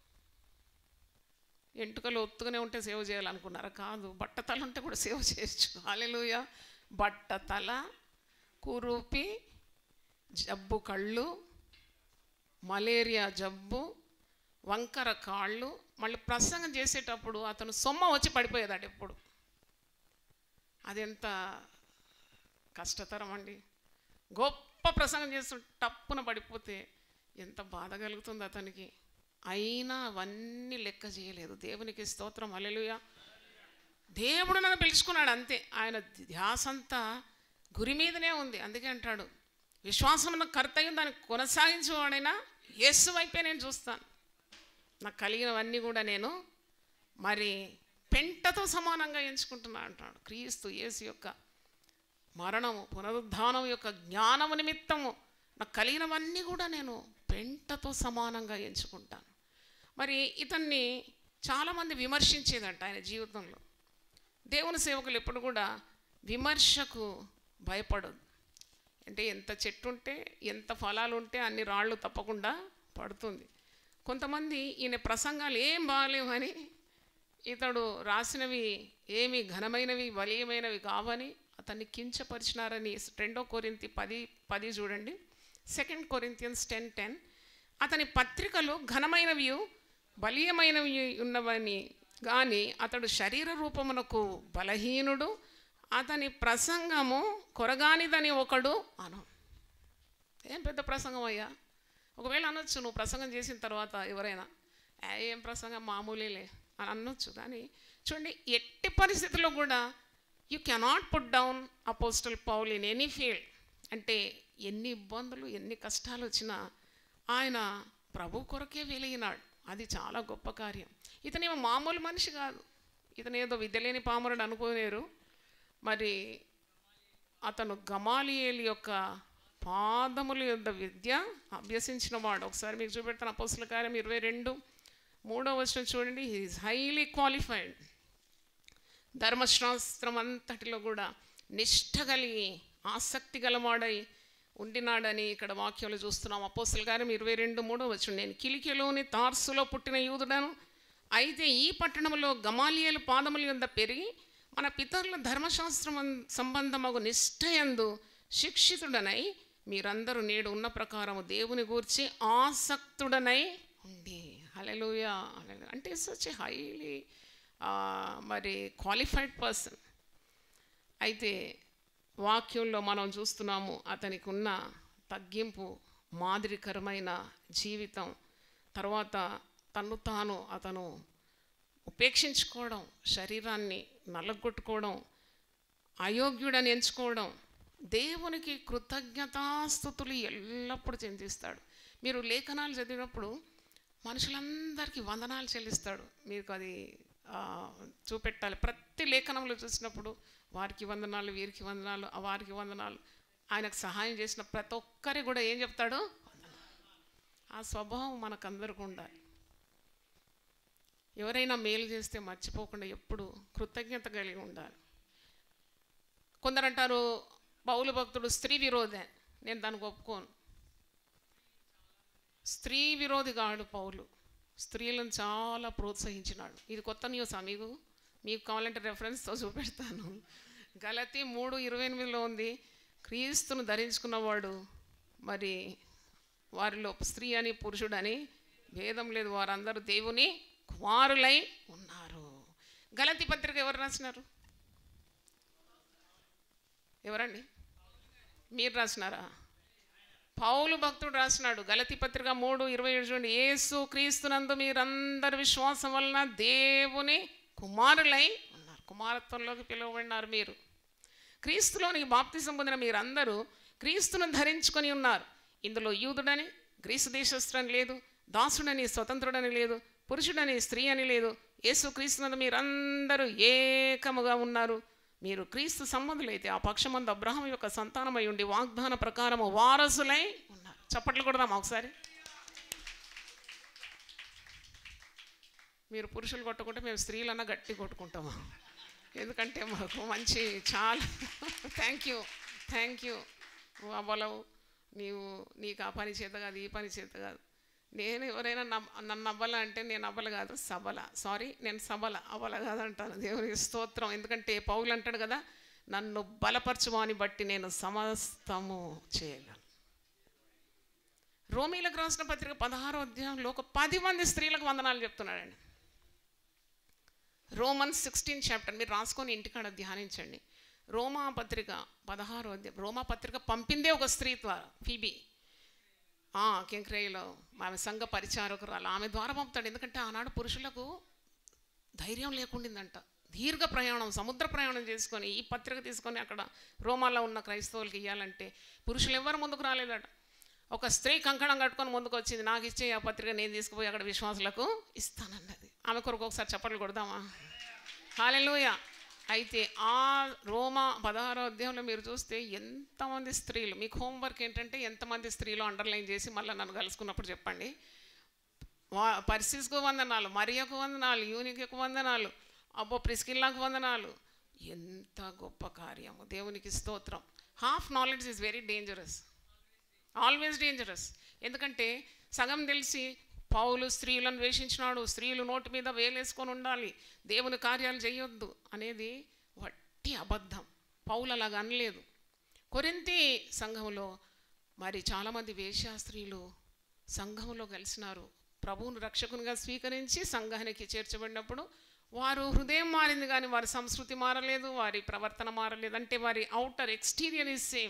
ఎంటుకలు ఒత్తుగానే ఉంటే సేవ చేయాలనుకున్నారా కాదు బట్టతల ఉంటే కూడా సేవ చేయొచ్చు హాలెలుయ బట్టతల కురూపి జబ్బు కళ్ళు మలేరియా జబ్బు వంకర కాళ్ళు మళ్ళీ ప్రసంగం చేసేటప్పుడు అతను సొమ్మ వచ్చి పడిపోయేదాడు ఎప్పుడు అదెంత కష్టతరం అండి గొప్ప ప్రసంగం చేస్తుంటే టప్పున పడిపోతే ఎంత బాధ కలుగుతుంది అతనికి అయినా అవన్నీ లెక్క చేయలేదు దేవునికి స్తోత్రం అలెలుయ దేవుడు నన్ను పిలుచుకున్నాడు అంతే ఆయన ధ్యాస అంతా గురి మీదనే ఉంది అందుకే అంటాడు విశ్వాసం కర్తయ్యం దాన్ని కొనసాగించేవాడైనా యేసు వైపే నేను చూస్తాను నాకు కలిగినవన్నీ కూడా నేను మరి పెంటతో సమానంగా ఎంచుకుంటున్నా అంటాడు క్రీస్తు యేసు యొక్క మరణము పునరుద్ధానం యొక్క జ్ఞానము నిమిత్తము నాకు కలిగినవన్నీ కూడా నేను పెంటతో సమానంగా ఎంచుకుంటాను మరి ఇతన్ని చాలామంది విమర్శించేదంట ఆయన జీవితంలో దేవుని సేవకులు ఎప్పుడు కూడా విమర్శకు భయపడదు అంటే ఎంత చెట్టు ఉంటే ఎంత ఫలాలు ఉంటే అన్ని రాళ్ళు తప్పకుండా పడుతుంది కొంతమంది ఈయన ప్రసంగాలు ఏం బాగాలేవని ఇతడు రాసినవి ఏమి ఘనమైనవి బలీయమైనవి కావని అతన్ని కించపరిచినారని రెండో కొరింతి పది పది చూడండి సెకండ్ కొరింతియన్స్ టెన్ టెన్ అతని పత్రికలు ఘనమైనవి బలీయమైనవి ఉన్నవని కానీ అతడు శరీర రూపమునకు బలహీనుడు అతని ప్రసంగము కొరగానిదని ఒకడు అను ఏం పెద్ద ప్రసంగం అయ్యా ఒకవేళ అనొచ్చు నువ్వు ప్రసంగం చేసిన తర్వాత ఎవరైనా "ఏ, ఏం ప్రసంగం మామూలేలే అని అనొచ్చు కానీ చూడండి ఎట్టి పరిస్థితుల్లో కూడా you cannot put down apostle Paul in any field అంటే ఎన్ని ఇబ్బందులు ఎన్ని కష్టాలు వచ్చినా ఆయన ప్రభు కొరకే వెలిగినాడు అది చాలా గొప్ప కార్యం ఇతనేమో మామూలు మనిషి కాదు ఇతనేదో విద్యలేని పామరుడు అనుకోలేరు మరి అతను గమాలియేలు యొక్క పాదముల యొక్క విద్య అభ్యసించిన వాడు ఒకసారి మీకు చూపెడతాను అపోస్తుల కార్యం ఇరవై రెండు మూడో వచ్చిన చూడండి హీఈస్ హైలీ క్వాలిఫైడ్ ధర్మశాస్త్రం అంతటిలో కూడా నిష్ఠ కలిగి ఆసక్తి గలవాడై ఉండినాడని ఇక్కడ వాక్యంలో చూస్తున్నాం అపోస్తుల కార్యం ఇరవై రెండు మూడో వచ్చి నేను కిలికిలోని తార్సులో పుట్టిన యూదుడను అయితే ఈ పట్టణంలో గమాలియలు పాదముల యొద్ద పెరిగి మన పితరుల ధర్మశాస్త్రం సంబంధమగు నిష్ఠయందు శిక్షితుడనై మీరందరూ నేడు ఉన్న ప్రకారము దేవుని గూర్చి ఆసక్తుడనై ఉండి హలెలుయా అంటే సచ్ హైలీ మరి క్వాలిఫైడ్ పర్సన్ అయితే వాక్యంలో మనం చూస్తున్నాము అతనికి ఉన్న తగ్గింపు మాదిరికరమైన జీవితం తర్వాత తన్ను తాను అతను ఉపేక్షించుకోవడం శరీరాన్ని నల్లగొట్టుకోవడం అయోగ్యుడని ఎంచుకోవడం దేవునికి కృతజ్ఞతాస్థుతులు ఎల్లప్పుడూ చెందిస్తాడు మీరు లేఖనాలు చదివినప్పుడు మనుషులందరికీ వందనాలు చెల్లిస్తాడు మీకు అది ఆ, చూపెట్టాలి ప్రతి లేఖనంలో చూసినప్పుడు వారికి వందనాలు వీరికి వందనాలు ఆ వారికి వందనాలు ఆయనకు సహాయం చేసిన ప్రతి ఒక్కరి కూడా ఏం చెప్తాడు ఆ స్వభావం మనకందరికి ఉండాలి ఎవరైనా మేలు చేస్తే మర్చిపోకుండా ఎప్పుడు కృతజ్ఞత కలిగి ఉండాలి కొందరు అంటారు పౌలు భక్తుడు స్త్రీ విరోధే నేను దానికి ఒప్పుకోను స్త్రీ విరోధి కాడు పౌలు స్త్రీలను చాలా ప్రోత్సహించినాడు ఇది కొత్త న్యూస్ మీకు మీకు కావాలంటే రెఫరెన్స్తో చూపెడతాను గలతి మూడు ఇరవై ఎనిమిదిలో ఉంది క్రీస్తును ధరించుకున్నవాడు మరి వారిలో స్త్రీ అని పురుషుడని భేదం లేదు వారందరూ దేవుని కుమారులై ఉన్నారు గలతి పత్రిక ఎవరు రాసినారు ఎవరండి మీరు రాసినారా పౌలు భక్తుడు రాసినాడు గలతి పత్రిక మూడు ఇరవై ఏడు చూడండి యేసు క్రీస్తునందు మీరందరి విశ్వాసం వలన దేవుని కుమారులై ఉన్నారు కుమారత్వంలోకి పిలువబడినారు మీరు క్రీస్తులోనికి బాప్తిసం పొందిన మీరందరూ క్రీస్తును ధరించుకొని ఉన్నారు ఇందులో యూదుడని గ్రీసు దేశస్థుడని లేదు దాసుడని స్వతంత్రుడని లేదు పురుషుడని స్త్రీ అని లేదు యేసు క్రీస్తునందు మీరందరూ ఏకముగా ఉన్నారు మీరు క్రీస్తు సంబంధులైతే ఆ పక్షమందు అబ్రహం యొక్క సంతానమై ఉండి వాగ్దాన ప్రకారము వారసులై ఉన్నారు చప్పట్లు కొడదామా ఒకసారి మీరు పురుషులు కొట్టుకుంటే మేము స్త్రీలన్నా గట్టి కొట్టుకుంటాము ఎందుకంటే మాకు మంచి చాలా థ్యాంక్ యూ థ్యాంక్ యూ నువ్వు అవ్వలవు నీవు నీకు ఆ పని చేత కాదు ఈ పని చేత కాదు నేను ఎవరైనా నమ్ నన్ను అవ్వాల అంటే నేను అవ్వల కాదు సబల సారీ నేను సబల అవ్వల కాదు అంటాను దేవునికి స్తోత్రం ఎందుకంటే పౌలు అంటాడు కదా నన్ను బలపరచువాని బట్టి నేను సమస్తము చేయగలను రోమీలకు రాసిన పత్రిక పదహారో అధ్యాయంలో ఒక పది మంది స్త్రీలకు వందనాలు చెప్తున్నాడండి రోమన్ సిక్స్టీన్ చాప్టర్ మీరు రాసుకొని ఇంటికాడ ధ్యానించండి రోమా పత్రిక పదహారో అధ్యాయం రోమా పత్రిక పంపిందే ఒక స్త్రీ ద్వారా ఫీబీ కెంక్రేయిలో ఆమె సంఘ పరిచారకురాలు ఆమె ద్వారా పంపుతాడు ఎందుకంటే ఆనాడు పురుషులకు ధైర్యం లేకుండిందంట దీర్ఘ ప్రయాణం సముద్ర ప్రయాణం చేసుకొని ఈ పత్రిక తీసుకొని అక్కడ రోమాలో ఉన్న క్రైస్తవులకి ఇవ్వాలంటే పురుషులు ఎవరు ముందుకు రాలేదట ఒక స్త్రీ కంకణం కట్టుకొని ముందుకు వచ్చింది నాకు ఇచ్చే ఆ పత్రిక నేను తీసుకుపోయి అక్కడ విశ్వాసులకు ఇస్తానన్నది ఆమె కొరకు ఒకసారి చప్పట్లు కొడదామా హాలెలూయ అయితే ఆ రోమా పదహారో అధ్యాయంలో మీరు చూస్తే ఎంతమంది స్త్రీలు మీకు హోంవర్క్ ఏంటంటే ఎంతమంది స్త్రీలు అండర్లైన్ చేసి మళ్ళీ నన్ను కలుసుకున్నప్పుడు చెప్పండి వా పర్సిస్కు వందనాలు మరియకు వందనాలు యూనికు వందనాలు అబ్బో ప్రిస్కిల్లాకు వందనాలు ఎంత గొప్ప కార్యము దేవునికి స్తోత్రం half knowledge is very dangerous always dangerous ఎందుకంటే సగం తెలిసి పౌలు స్త్రీలను వేషించినాడు స్త్రీలు నోటి మీద వేలేసుకొని ఉండాలి దేవుని కార్యాలు చేయొద్దు అనేది వట్టి అబద్ధం పౌలు అలాగ అనలేదు కొరింతి సంఘంలో మరి చాలామంది వేశ్యా స్త్రీలు సంఘంలో కలిసినారు ప్రభువును రక్షకునిగా స్వీకరించి సంఘానికి చేర్చబడినప్పుడు వారు హృదయం మారింది కానీ వారి సంస్కృతి మారలేదు వారి ప్రవర్తన మారలేదు అంటే వారి అవుటర్ ఎక్స్టీరియర్ ఈజ్ సేమ్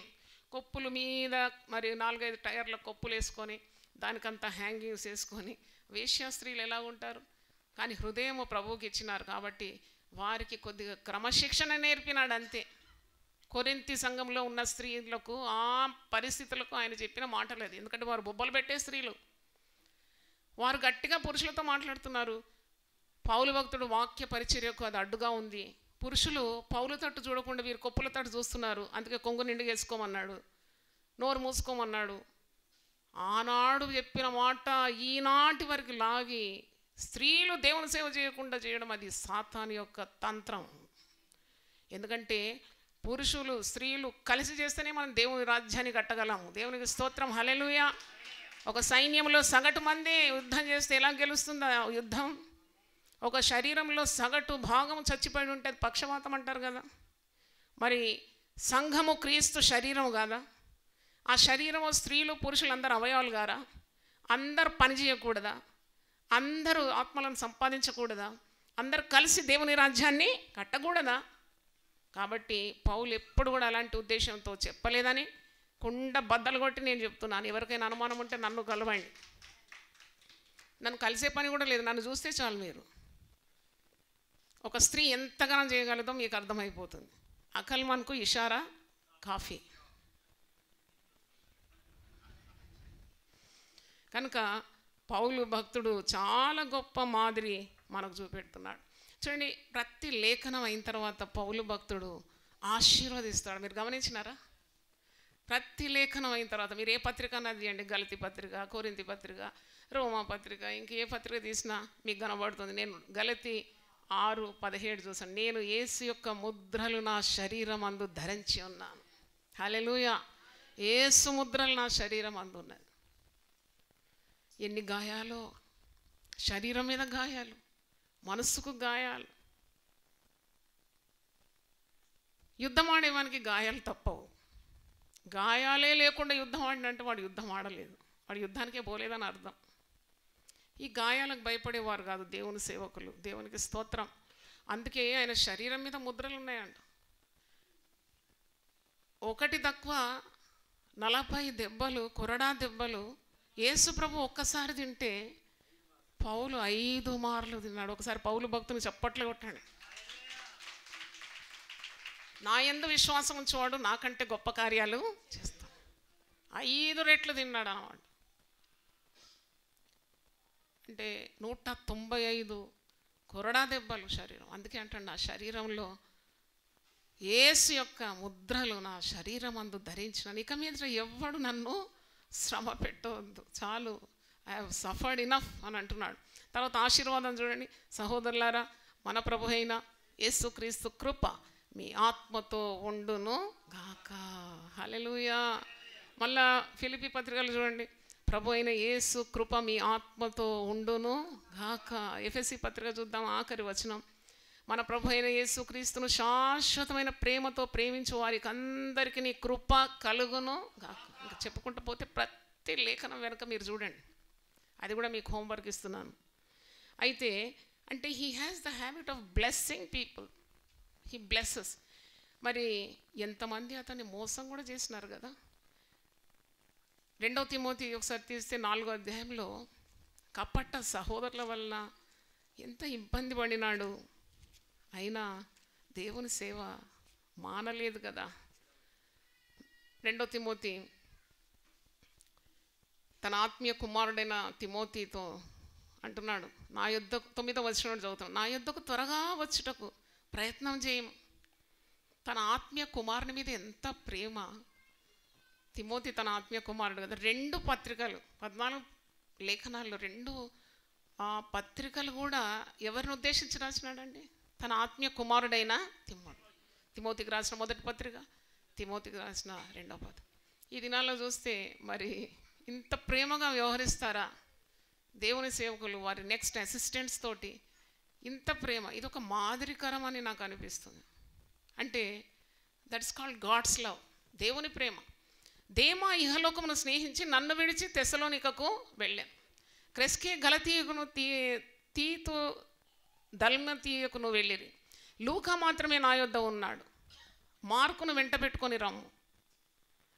కొప్పుల మీద మరి నాలుగైదు టైర్ల కొప్పులు వేసుకొని దానికంతా హ్యాంగింగ్స్ వేసుకొని వేశ్యా స్త్రీలు ఎలా ఉంటారు కానీ హృదయం ప్రభువుకి ఇచ్చినారు కాబట్టి వారికి కొద్దిగా క్రమశిక్షణ నేర్పినాడు అంతే కొరింతి సంఘంలో ఉన్న స్త్రీలకు ఆ పరిస్థితులకు ఆయన చెప్పిన మాటలు అది ఎందుకంటే వారు బొబ్బలు పెట్టే స్త్రీలు వారు గట్టిగా పురుషులతో మాట్లాడుతున్నారు పౌలు భక్తుడు వాక్య పరిచర్యకు అది అడ్డుగా ఉంది పురుషులు పౌలు తట్టు చూడకుండా వీరు కొప్పుల తట్టు చూస్తున్నారు అందుకే కొంగు నిండుగా వేసుకోమన్నాడు నోరు మూసుకోమన్నాడు ఆనాడు చెప్పిన మాట ఈనాటి వరకు లాగి స్త్రీలు దేవుని సేవ చేయకుండా చేయడం అది సాతాని యొక్క తంత్రం ఎందుకంటే పురుషులు స్త్రీలు కలిసి చేస్తేనే మనం దేవుని రాజ్యాన్ని కట్టగలము దేవునికి స్తోత్రం హలెలుయ ఒక సైన్యంలో సగటు మంది యుద్ధం చేస్తే ఎలా గెలుస్తుంది ఆ యుద్ధం ఒక శరీరంలో సగటు భాగం చచ్చిపోయి ఉంటే అది పక్షవాతం అంటారు కదా మరి సంఘము క్రీస్తు శరీరం కాదా ఆ శరీరము స్త్రీలు పురుషులు అందరు అవయవాలు గారా అందరు పని చేయకూడదా అందరూ ఆత్మలను సంపాదించకూడదా అందరు కలిసి దేవుని రాజ్యాన్ని కట్టకూడదా కాబట్టి పౌలు ఎప్పుడు కూడా అలాంటి ఉద్దేశంతో చెప్పలేదని కుండ బద్దలు కొట్టి నేను చెప్తున్నాను ఎవరికైనా అనుమానం ఉంటే నన్ను కలవండి నన్ను కలిసే పని కూడా లేదు నన్ను చూస్తే చాలు మీరు ఒక స్త్రీ ఎంతగానో చేయగలదో మీకు అర్థమైపోతుంది అకల్మన్కు ఇషారా కాఫీ కనుక పౌలు భక్తుడు చాలా గొప్ప మాదిరి మనకు చూపెడుతున్నాడు చూడండి ప్రతి లేఖనం అయిన తర్వాత పౌలు భక్తుడు ఆశీర్వదిస్తాడు మీరు గమనించినారా ప్రతి లేఖనం అయిన తర్వాత మీరు ఏ పత్రిక అన్నది తీయండి గలతి పత్రిక కోరింతి పత్రిక రోమా పత్రిక ఇంక ఏ పత్రిక తీసినా మీకు కనబడుతుంది నేను గలతి ఆరు పదిహేడు చూసాను నేను ఏసు యొక్క ముద్రలు నా శరీరం అందు ధరించి ఉన్నాను హలెలుయ ఏసు ముద్రలు నా శరీరం అందు ఉన్నది ఎన్ని గాయాలో శరీరం మీద గాయాలు మనస్సుకు గాయాలు యుద్ధం ఆడేవానికి గాయాలు తప్పవు గాయాలే లేకుండా యుద్ధం ఆడినంటే వాడు యుద్ధం ఆడలేదు వాడు యుద్ధానికే పోలేదని అర్థం ఈ గాయాలకు భయపడేవారు కాదు దేవుని సేవకులు దేవునికి స్తోత్రం అందుకే ఆయన శరీరం మీద ముద్రలు ఉన్నాయంట ఒకటి తక్కువ నలభై దెబ్బలు కొరడా దెబ్బలు యేసు ప్రభు ఒక్కసారి తింటే పౌలు ఐదు మార్లు తిన్నాడు ఒకసారి పౌలు భక్తుని చప్పట్లు కొట్టాడు నా ఎందు విశ్వాసం ఉంచేవాడు నాకంటే గొప్ప కార్యాలు చేస్తాను ఐదు రెట్లు తిన్నాడు అన్నమాట అంటే నూట తొంభై ఐదు కొరడా దెబ్బలు శరీరం అందుకే అంటాడు నా శరీరంలో ఏసు యొక్క ముద్రలు నా శరీరం అందు ధరించిన ఇక మీద ఎవ్వడు నన్ను శ్రమ పెట్టవద్దు చాలు ఐ హావ్ సఫర్డ్ ఇనఫ్ అని అంటున్నాడు తర్వాత ఆశీర్వాదం చూడండి సహోదరులారా మన ప్రభు అయిన యేసుక్రీస్తు కృప మీ ఆత్మతో ఉండును గాక హలెలుయా మళ్ళా ఫిలిపి పత్రికలు చూడండి ప్రభు అయిన యేసు కృప మీ ఆత్మతో ఉండును గాక ఎఫ్ఎస్సి పత్రిక చూద్దాం ఆఖరి వచనం మన ప్రభు అయిన యేసుక్రీస్తును శాశ్వతమైన ప్రేమతో ప్రేమించు వారికి అందరికీ నీ కృప కలుగును గాక ఇంకా చెప్పుకుంటూ పోతే ప్రతి లేఖనం వెనక మీరు చూడండి అది కూడా మీకు హోంవర్క్ ఇస్తున్నాను అయితే అంటే he has the habit of blessing people he blesses మరి ఎంతమంది అతన్ని మోసం కూడా చేసినారు కదా రెండవ తిమోతి ఒకసారి తీస్తే నాలుగో అధ్యాయంలో కపట్ట సహోదరుల వలన ఎంత ఇబ్బంది పడినాడు అయినా దేవుని సేవ మానలేదు కదా రెండో తిమోతి తన ఆత్మీయ కుమారుడైన తిమోతితో అంటున్నాడు నా యుద్ధ తొమ్మిదో వచ్చినట్టు చదువుతున్నాడు నా యుద్ధకు త్వరగా వచ్చుటకు ప్రయత్నం చేయము తన ఆత్మీయ కుమారుని మీద ఎంత ప్రేమ తిమోతి తన ఆత్మీయ కుమారుడు కదా రెండు పత్రికలు పద్నాలుగు లేఖనాలు రెండు ఆ పత్రికలు కూడా ఎవరిని ఉద్దేశించి రాసినాడండి తన ఆత్మీయ కుమారుడైన తిమ్మడు తిమోతికి రాసిన మొదటి పత్రిక తిమోతికి రాసిన రెండవ పత్రిక ఈ దినాల్లో చూస్తే మరి ఇంత ప్రేమగా వ్యవహరిస్తారా దేవుని సేవకులు వారి నెక్స్ట్ అసిస్టెంట్స్ తోటి ఇంత ప్రేమ ఇది ఒక మాదిరికరం అని నాకు అనిపిస్తుంది అంటే దట్స్ కాల్డ్ గాడ్స్ లవ్ దేవుని ప్రేమ దేమా ఇహలోకమును స్నేహించి నన్ను విడిచి తెసలోనికకు వెళ్ళాను క్రెస్కే గలతీయకును తీ తీతు దల్మతీయకును వెళ్ళిరి లూకా మాత్రమే నా యొద్ద ఉన్నాడు మార్కును వెంట పెట్టుకొని రమ్ము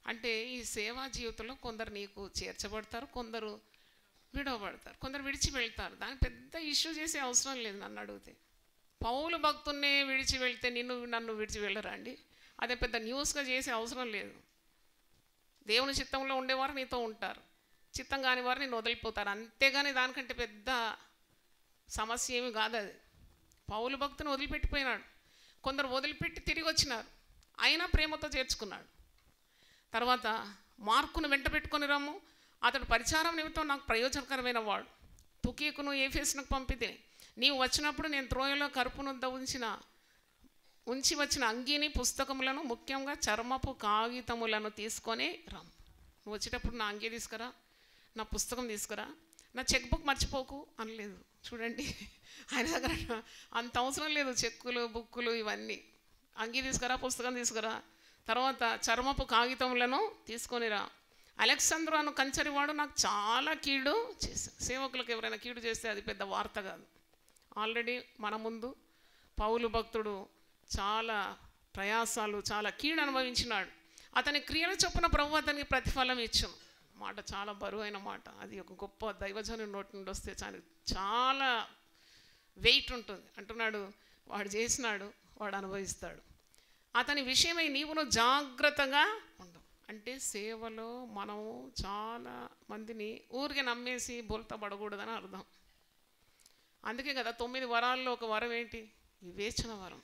అంటే ఈ సేవా జీవితంలో కొందరు నీకు చేర్చబడతారు కొందరు విడవబడతారు కొందరు విడిచి వెళ్తారు దాని పెద్ద ఇష్యూ చేసే అవసరం లేదు నన్ను అడిగితే పౌలు భక్తున్నే విడిచి వెళ్తే నిన్ను నన్ను విడిచి వెళ్ళరా అండి అదే పెద్ద న్యూస్గా చేసే అవసరం లేదు దేవుని చిత్తంలో ఉండేవారు నీతో ఉంటారు చిత్తం కాని వారు నేను వదిలిపోతారు అంతేగాని దానికంటే పెద్ద సమస్య ఏమి కాదు అది పౌలు భక్తుని వదిలిపెట్టిపోయినాడు కొందరు వదిలిపెట్టి తిరిగి వచ్చినారు అయినా ప్రేమతో చేర్చుకున్నాడు తర్వాత మార్కును వెంట పెట్టుకొని రమ్ము అతడు పరిచారం నిమిత్తం నాకు ప్రయోజనకరమైన వాడు తుకీకును ఏఫేసునకు పంపితే నీవు వచ్చినప్పుడు నేను త్రోయలో కరుపునొద్ద ఉంచిన ఉంచి వచ్చిన అంగీని పుస్తకములను ముఖ్యంగా చర్మపు కాగితములను తీసుకొని రమ్ నువ్వు వచ్చేటప్పుడు నా అంగీ తీసుకురా నా పుస్తకం తీసుకురా నా చెక్ బుక్ మర్చిపోకు అనలేదు చూడండి ఆయన దగ్గర అంత అవసరం లేదు చెక్కులు బుక్కులు ఇవన్నీ అంగీ తీసుకురా పుస్తకం తీసుకురా తర్వాత చర్మపు కాగితములను తీసుకొనిరా అలెక్సాంద్రు అను కంచరివాడు నాకు చాలా కీడు చేశాడు సేవకులకు ఎవరైనా కీడు చేస్తే అది పెద్ద వార్త కాదు ఆల్రెడీ మన ముందు పౌలు భక్తుడు చాలా ప్రయాసాలు చాలా కీడు అనుభవించినాడు అతని క్రియల చొప్పున ప్రభు అతనికి ప్రతిఫలం ఇచ్చాం మాట చాలా బరువైన మాట అది ఒక గొప్ప దైవజను నోటి నుండి వస్తే చాలా చాలా వెయిట్ ఉంటుంది అంటున్నాడు వాడు చేసినాడు వాడు అనుభవిస్తాడు అతని విషయమై నీవును జాగ్రత్తగా ఉండు అంటే సేవలో మనము చాలా మందిని ఊరికే నమ్మేసి బొలత పడకూడదని అర్థం అందుకే కదా తొమ్మిది వరాల్లో ఒక వరం ఏంటి వివేచన వరం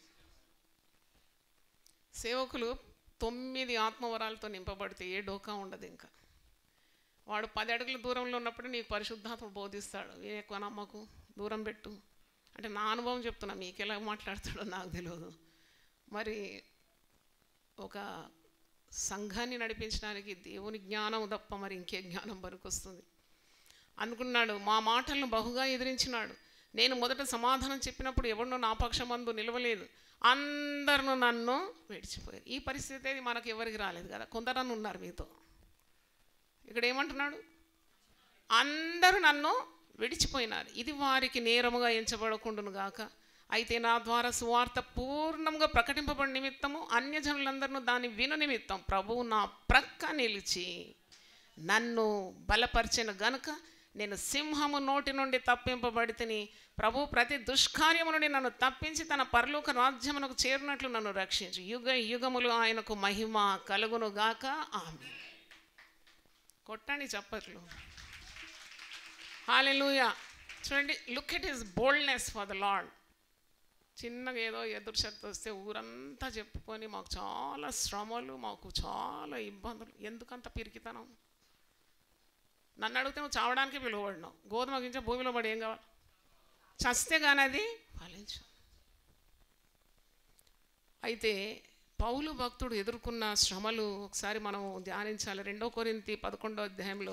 సేవకులు తొమ్మిది ఆత్మవరాలతో నింపబడితే ఏ డోకా ఉండదు ఇంకా వాడు పది అడుగుల దూరంలో ఉన్నప్పుడు నీకు పరిశుద్ధాత్మ బోధిస్తాడు ఏ ఎక్కువ నమ్మకు దూరం పెట్టు అంటే నా అనుభవం చెప్తున్నా మీకు ఎలా మాట్లాడతాడో నాకు తెలియదు మరి ఒక సంఘాన్ని నడిపించడానికి దేవుని జ్ఞానం తప్ప మరి ఇంకే జ్ఞానం పనికొస్తుంది అనుకున్నాడు మా మాటలను బహుగా ఎదిరించినాడు నేను మొదట సమాధానం చెప్పినప్పుడు ఎవరినో నా పక్షమందు నిలవలేదు అందరూ నన్ను విడిచిపోయారు ఈ పరిస్థితి అయితే మనకు ఎవరికి రాలేదు కదా కొందరన్నా ఉన్నారు మీతో ఇక్కడ ఏమంటున్నాడు అందరూ నన్ను విడిచిపోయినారు ఇది వారికి నేరముగా ఎంచబడకుండును గాక అయితే నా ద్వారా సువార్త పూర్ణంగా ప్రకటింపబడి నిమిత్తము అన్యజనులందరూ దాన్ని విను నిమిత్తం ప్రభువు నా ప్రక్క నిలిచి నన్ను బలపరిచిన గనుక నేను సింహము నోటి నుండి తప్పింపబడితిని ప్రభు ప్రతి దుష్కార్యము నుండి నన్ను తప్పించి తన పరలోక రాజ్యమునకు చేరినట్లు నన్ను రక్షించు యుగ యుగములు ఆయనకు మహిమ కలుగును గాక ఆమె కొట్టండి చప్పట్లు హాలెలూయా చూడండి look at his boldness for the Lord చిన్నగా ఏదో ఎదురు శక్తి వస్తే ఊరంతా చెప్పుకొని మాకు చాలా శ్రమలు మాకు చాలా ఇబ్బందులు ఎందుకంత పిరికితనం నన్ను అడిగితే నువ్వు చావడానికి పిలువబడినావు గోధుమ గింజ భూమిలో పడి ఏం కావాలి చస్తే కానీ అది ఫలించు అయితే పౌలు భక్తుడు ఎదుర్కొన్న శ్రమలు ఒకసారి మనం ధ్యానించాలి రెండో కొరింతి పదకొండో అధ్యాయంలో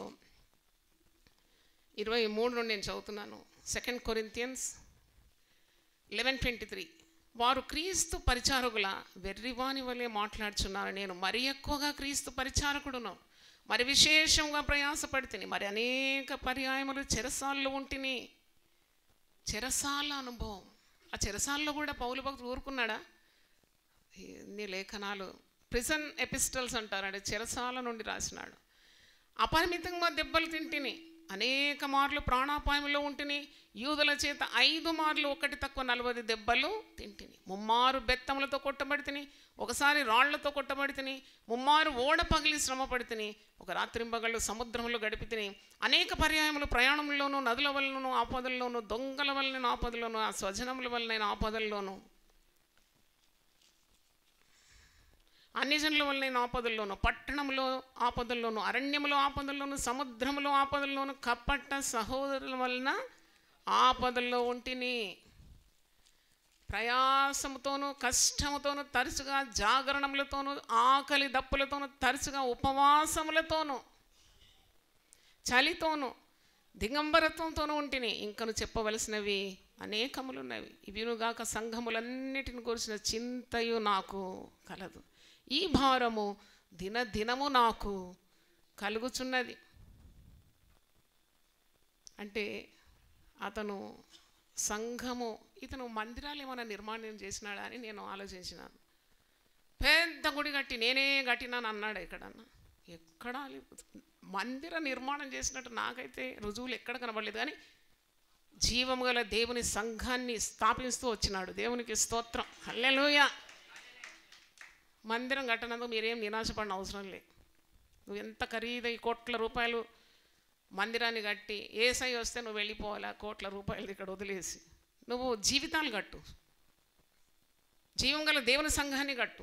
ఇరవై మూడు నుండి నేను చదువుతున్నాను second Corinthians eleven twenty three వారు క్రీస్తు పరిచారకుల వెర్రివాని వలె మాట్లాడుచున్నారు నేను మరి ఎక్కువగా క్రీస్తు పరిచారకుడును మరి విశేషంగా ప్రయాసపడితిని మరి అనేక పర్యాయములు చెరసాల్లో ఉంటిని చెరసాల అనుభవం ఆ చెరసాల్లో కూడా పౌలు భక్తుడు ఊరుకున్నాడా ఇన్ని లేఖనాలు ప్రిజన్ ఎపిస్టల్స్ అంటారు అంటే చెరసాల నుండి రాసినాడు అపరిమితంగా దెబ్బలు తింటిని అనేక మార్లు ప్రాణాపాయంలో ఉంటిని యూదుల చేత ఐదు మార్లు ఒకటి తక్కువ నలభై దెబ్బలు తింటిని ముమ్మారు బెత్తములతో కొట్టబడితిని ఒకసారి రాళ్లతో కొట్టబడితిని ముమ్మారు ఓడ పగిలి శ్రమ పడితిని ఒక రాత్రింబగళ్ళు సముద్రంలో గడిపితిని అనేక పర్యాయములు ప్రయాణంలోనూ నదుల వలనను ఆపదల్లోనూ దొంగల వలన ఆపదల్లోనూ ఆ స్వజనముల వలన ఆపదల్లోనూ అన్ని జనుల వలన ఆపదల్లోను పట్టణంలో ఆపదల్లోను అరణ్యములో ఆపదల్లోను సముద్రములో ఆపదల్లోను కపట్ట సహోదరుల వలన ఆపదల్లో ఉంటిని ప్రయాసముతోనూ కష్టముతోనూ తరచుగా జాగరణములతోనూ ఆకలి దప్పులతోనూ తరచుగా ఉపవాసములతోనూ చలితోనూ దిగంబరత్వంతోనూ ఉంటిని ఇంకను చెప్పవలసినవి అనేకములున్నవి ఇవినుగాక సంఘములన్నిటిని గురించిన చింతయు నాకు కలదు ఈ భారము దినదినము నాకు కలుగుచున్నది అంటే అతను సంఘము ఇతను మందిరాలు ఏమైనా నిర్మాణం చేసినాడా అని నేను ఆలోచించినాను పెద్ద గుడి కట్టి నేనే కట్టినాను అన్నాడు ఎక్కడన్నా ఎక్కడా లేదు. మందిర నిర్మాణం చేసినట్టు నాకైతే రుజువులు ఎక్కడ కనబడలేదు కానీ జీవము గల దేవుని సంఘాన్ని స్థాపిస్తూ వచ్చినాడు దేవునికి స్తోత్రం హల్లెలూయ మందిరం కట్టనందుకు మీరేం నిరాశపడిన అవసరం లేదు నువ్వు ఎంత ఖరీదై కోట్ల రూపాయలు మందిరాన్ని కట్టి ఏసై వస్తే నువ్వు వెళ్ళిపోవాలా కోట్ల రూపాయలు ఇక్కడ వదిలేసి నువ్వు జీవితాలు కట్టు జీవం గల దేవుని సంఘాన్ని కట్టు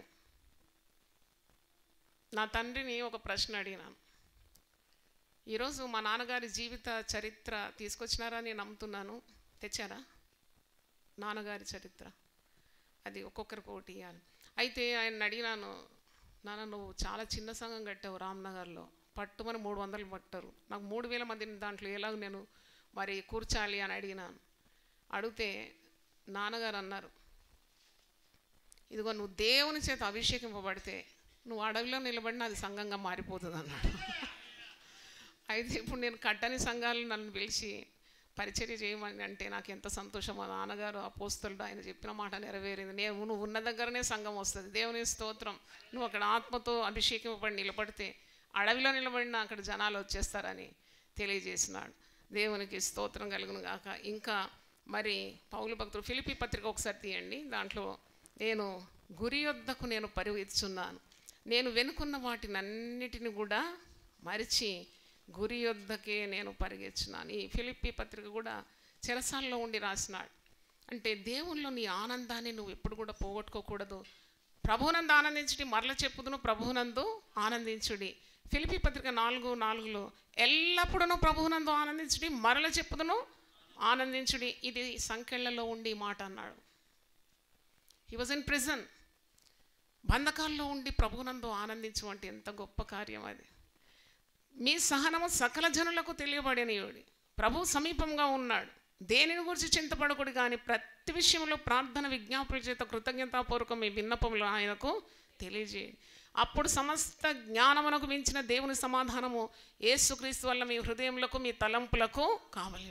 నా తండ్రిని ఒక ప్రశ్న అడిగినాను ఈరోజు మా నాన్నగారి జీవిత చరిత్ర తీసుకొచ్చినారా నేను నమ్ముతున్నాను తెచ్చారా నాన్నగారి చరిత్ర అది ఒక్కొక్కరికి ఒకటి ఇవ్వాలి అయితే ఆయన అడిగినాను నాన్న నువ్వు చాలా చిన్న సంఘం కట్టావు రామ్నగర్లో పట్టుమని మూడు వందలు పట్టారు నాకు మూడు వేల మందిని దాంట్లో ఎలాగ నేను మరి కూర్చాలి అని అడిగినాను అడిగితే నాన్నగారు అన్నారు ఇదిగో నువ్వు దేవుని చేత అభిషేకింపబడితే నువ్వు అడవిలో నిలబడిన అది సంఘంగా మారిపోతుంది అన్నాడు అయితే ఇప్పుడు నేను కట్టని సంఘాలు నన్ను పిలిచి పరిచర్య చేయమని అంటే నాకు ఎంత సంతోషం మా నాన్నగారు అపోస్తలుడు ఆయన చెప్పిన మాట నెరవేరింది నేను నువ్వు ఉన్న దగ్గరనే సంఘం వస్తుంది దేవుని స్తోత్రం నువ్వు అక్కడ ఆత్మతో అభిషేకింపబడి నిలబడితే అడవిలో నిలబడిన అక్కడ జనాలు వచ్చేస్తారని తెలియజేసినాడు దేవునికి స్తోత్రం కలుగును గాక ఇంకా మరి పౌలు భక్తుడు ఫిలిపి పత్రిక ఒకసారి తీయండి దాంట్లో నేను గురి యొద్దకు నేను పరిగెత్తుచున్నాను నేను వెనుకున్న వాటినన్నిటిని కూడా మరిచి గురి యొద్దకే నేను పరిగెత్తున్నాను ఈ ఫిలిప్పి పత్రిక కూడా చెరసాల్లో ఉండి రాసినాడు అంటే దేవుల్లో నీ ఆనందాన్ని నువ్వు ఎప్పుడు కూడా పోగొట్టుకోకూడదు ప్రభువునందు ఆనందించుడి మరల చెప్పుదును ప్రభువునందు ఆనందించుడి ఫిలిపి పత్రిక నాలుగు నాలుగులో ఎల్లప్పుడూ ప్రభువునందు ఆనందించుడి మరల చెప్పుదును ఆనందించుడి ఇది సంఖ్యలలో ఉండి ఈ మాట అన్నాడు హీ వాజ్ ఇన్ ప్రిజన్ బంధకాల్లో ఉండి ప్రభువునందు ఆనందించు అంటే ఎంత గొప్ప కార్యం అది మీ సహనము సకల జనులకు తెలియబడినయుడి ప్రభు సమీపంగా ఉన్నాడు దేనిని గురించి చింతపడకుడు కానీ ప్రతి విషయంలో ప్రార్థన విజ్ఞాపన చేత కృతజ్ఞతాపూర్వకం మీ విన్నపములు ఆయనకు తెలియజేయండి అప్పుడు సమస్త జ్ఞానమునకు మించిన దేవుని సమాధానము యేసుక్రీస్తు వల్ల మీ హృదయములకు మీ తలంపులకు కావాలి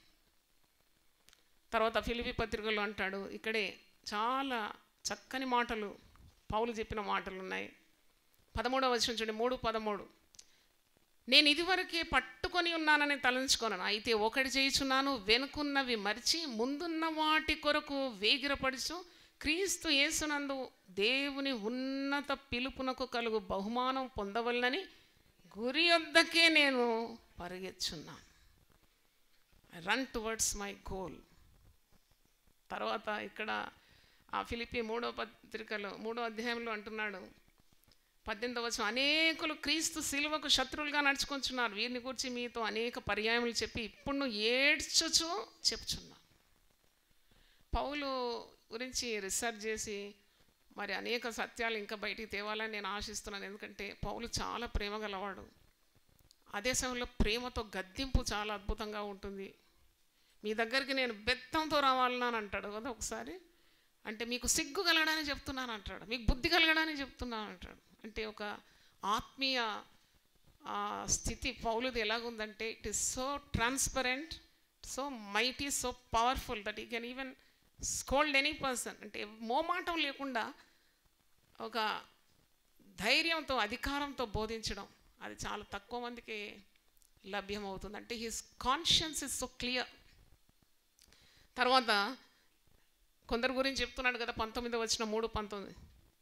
తర్వాత ఫిలిపి పత్రికలో అంటాడు ఇక్కడే చాలా చక్కని మాటలు పౌలు చెప్పిన మాటలు ఉన్నాయి పదమూడవ వచ్చిన చూడండి మూడు పదమూడు నేను ఇదివరకే పట్టుకొని ఉన్నానని తలంచుకొనను అయితే ఒకటి చేయుచున్నాను వెనుకున్నవి మరిచి ముందున్న వాటి కొరకు వేగిరపడుచు క్రీస్తు యేసునందు దేవుని ఉన్నత పిలుపునకు కలుగు బహుమానం పొందవలనని గురి వద్దకే నేను పరిగెచ్చున్నాను రన్ టువర్డ్స్ మై గోల్ తర్వాత ఇక్కడ ఆ ఫిలిపి మూడో పత్రికలో మూడో అధ్యాయంలో అంటున్నాడు పద్దెనిమిదవ వచనం అనేకులు క్రీస్తు శిలువకు శత్రువులుగా నడుచుకుంటున్నారు వీరిని గురించి మీతో అనేక పర్యాయములు చెప్పి ఇప్పుడు నువ్వు ఏడ్చుచు చెప్తున్నా పౌలు గురించి రీసెర్చ్ చేసి మరి అనేక సత్యాలు ఇంకా బయటికి తేవాలని నేను ఆశిస్తున్నాను ఎందుకంటే పౌలు చాలా ప్రేమ గలవాడు అదే సమయంలో ప్రేమతో గద్దింపు చాలా అద్భుతంగా ఉంటుంది మీ దగ్గరికి నేను బెత్తంతో రావాలని అంటాడు కదా ఒకసారి అంటే మీకు సిగ్గు కలగడానికి చెప్తున్నాను అంటాడు మీకు బుద్ధి కలగడానికి చెప్తున్నాను అంటాడు అంటే ఒక ఆత్మీయ ఆ, స్థితి పౌలుది ఎలాగుందంటే it is so transparent so mighty so powerful that he can even scold any person అంటే మోమాటం లేకుండా ఒక ధైర్యంతో అధికారంతో బోధించడం అది చాలా తక్కువ మందికి లభ్యమవుతుంది అంటే his conscience is so clear తర్వాత కొందరు గురించి చెప్తున్నాడు కదా పంతొమ్మిది వచ్చిన మూడు పంతొమ్మిది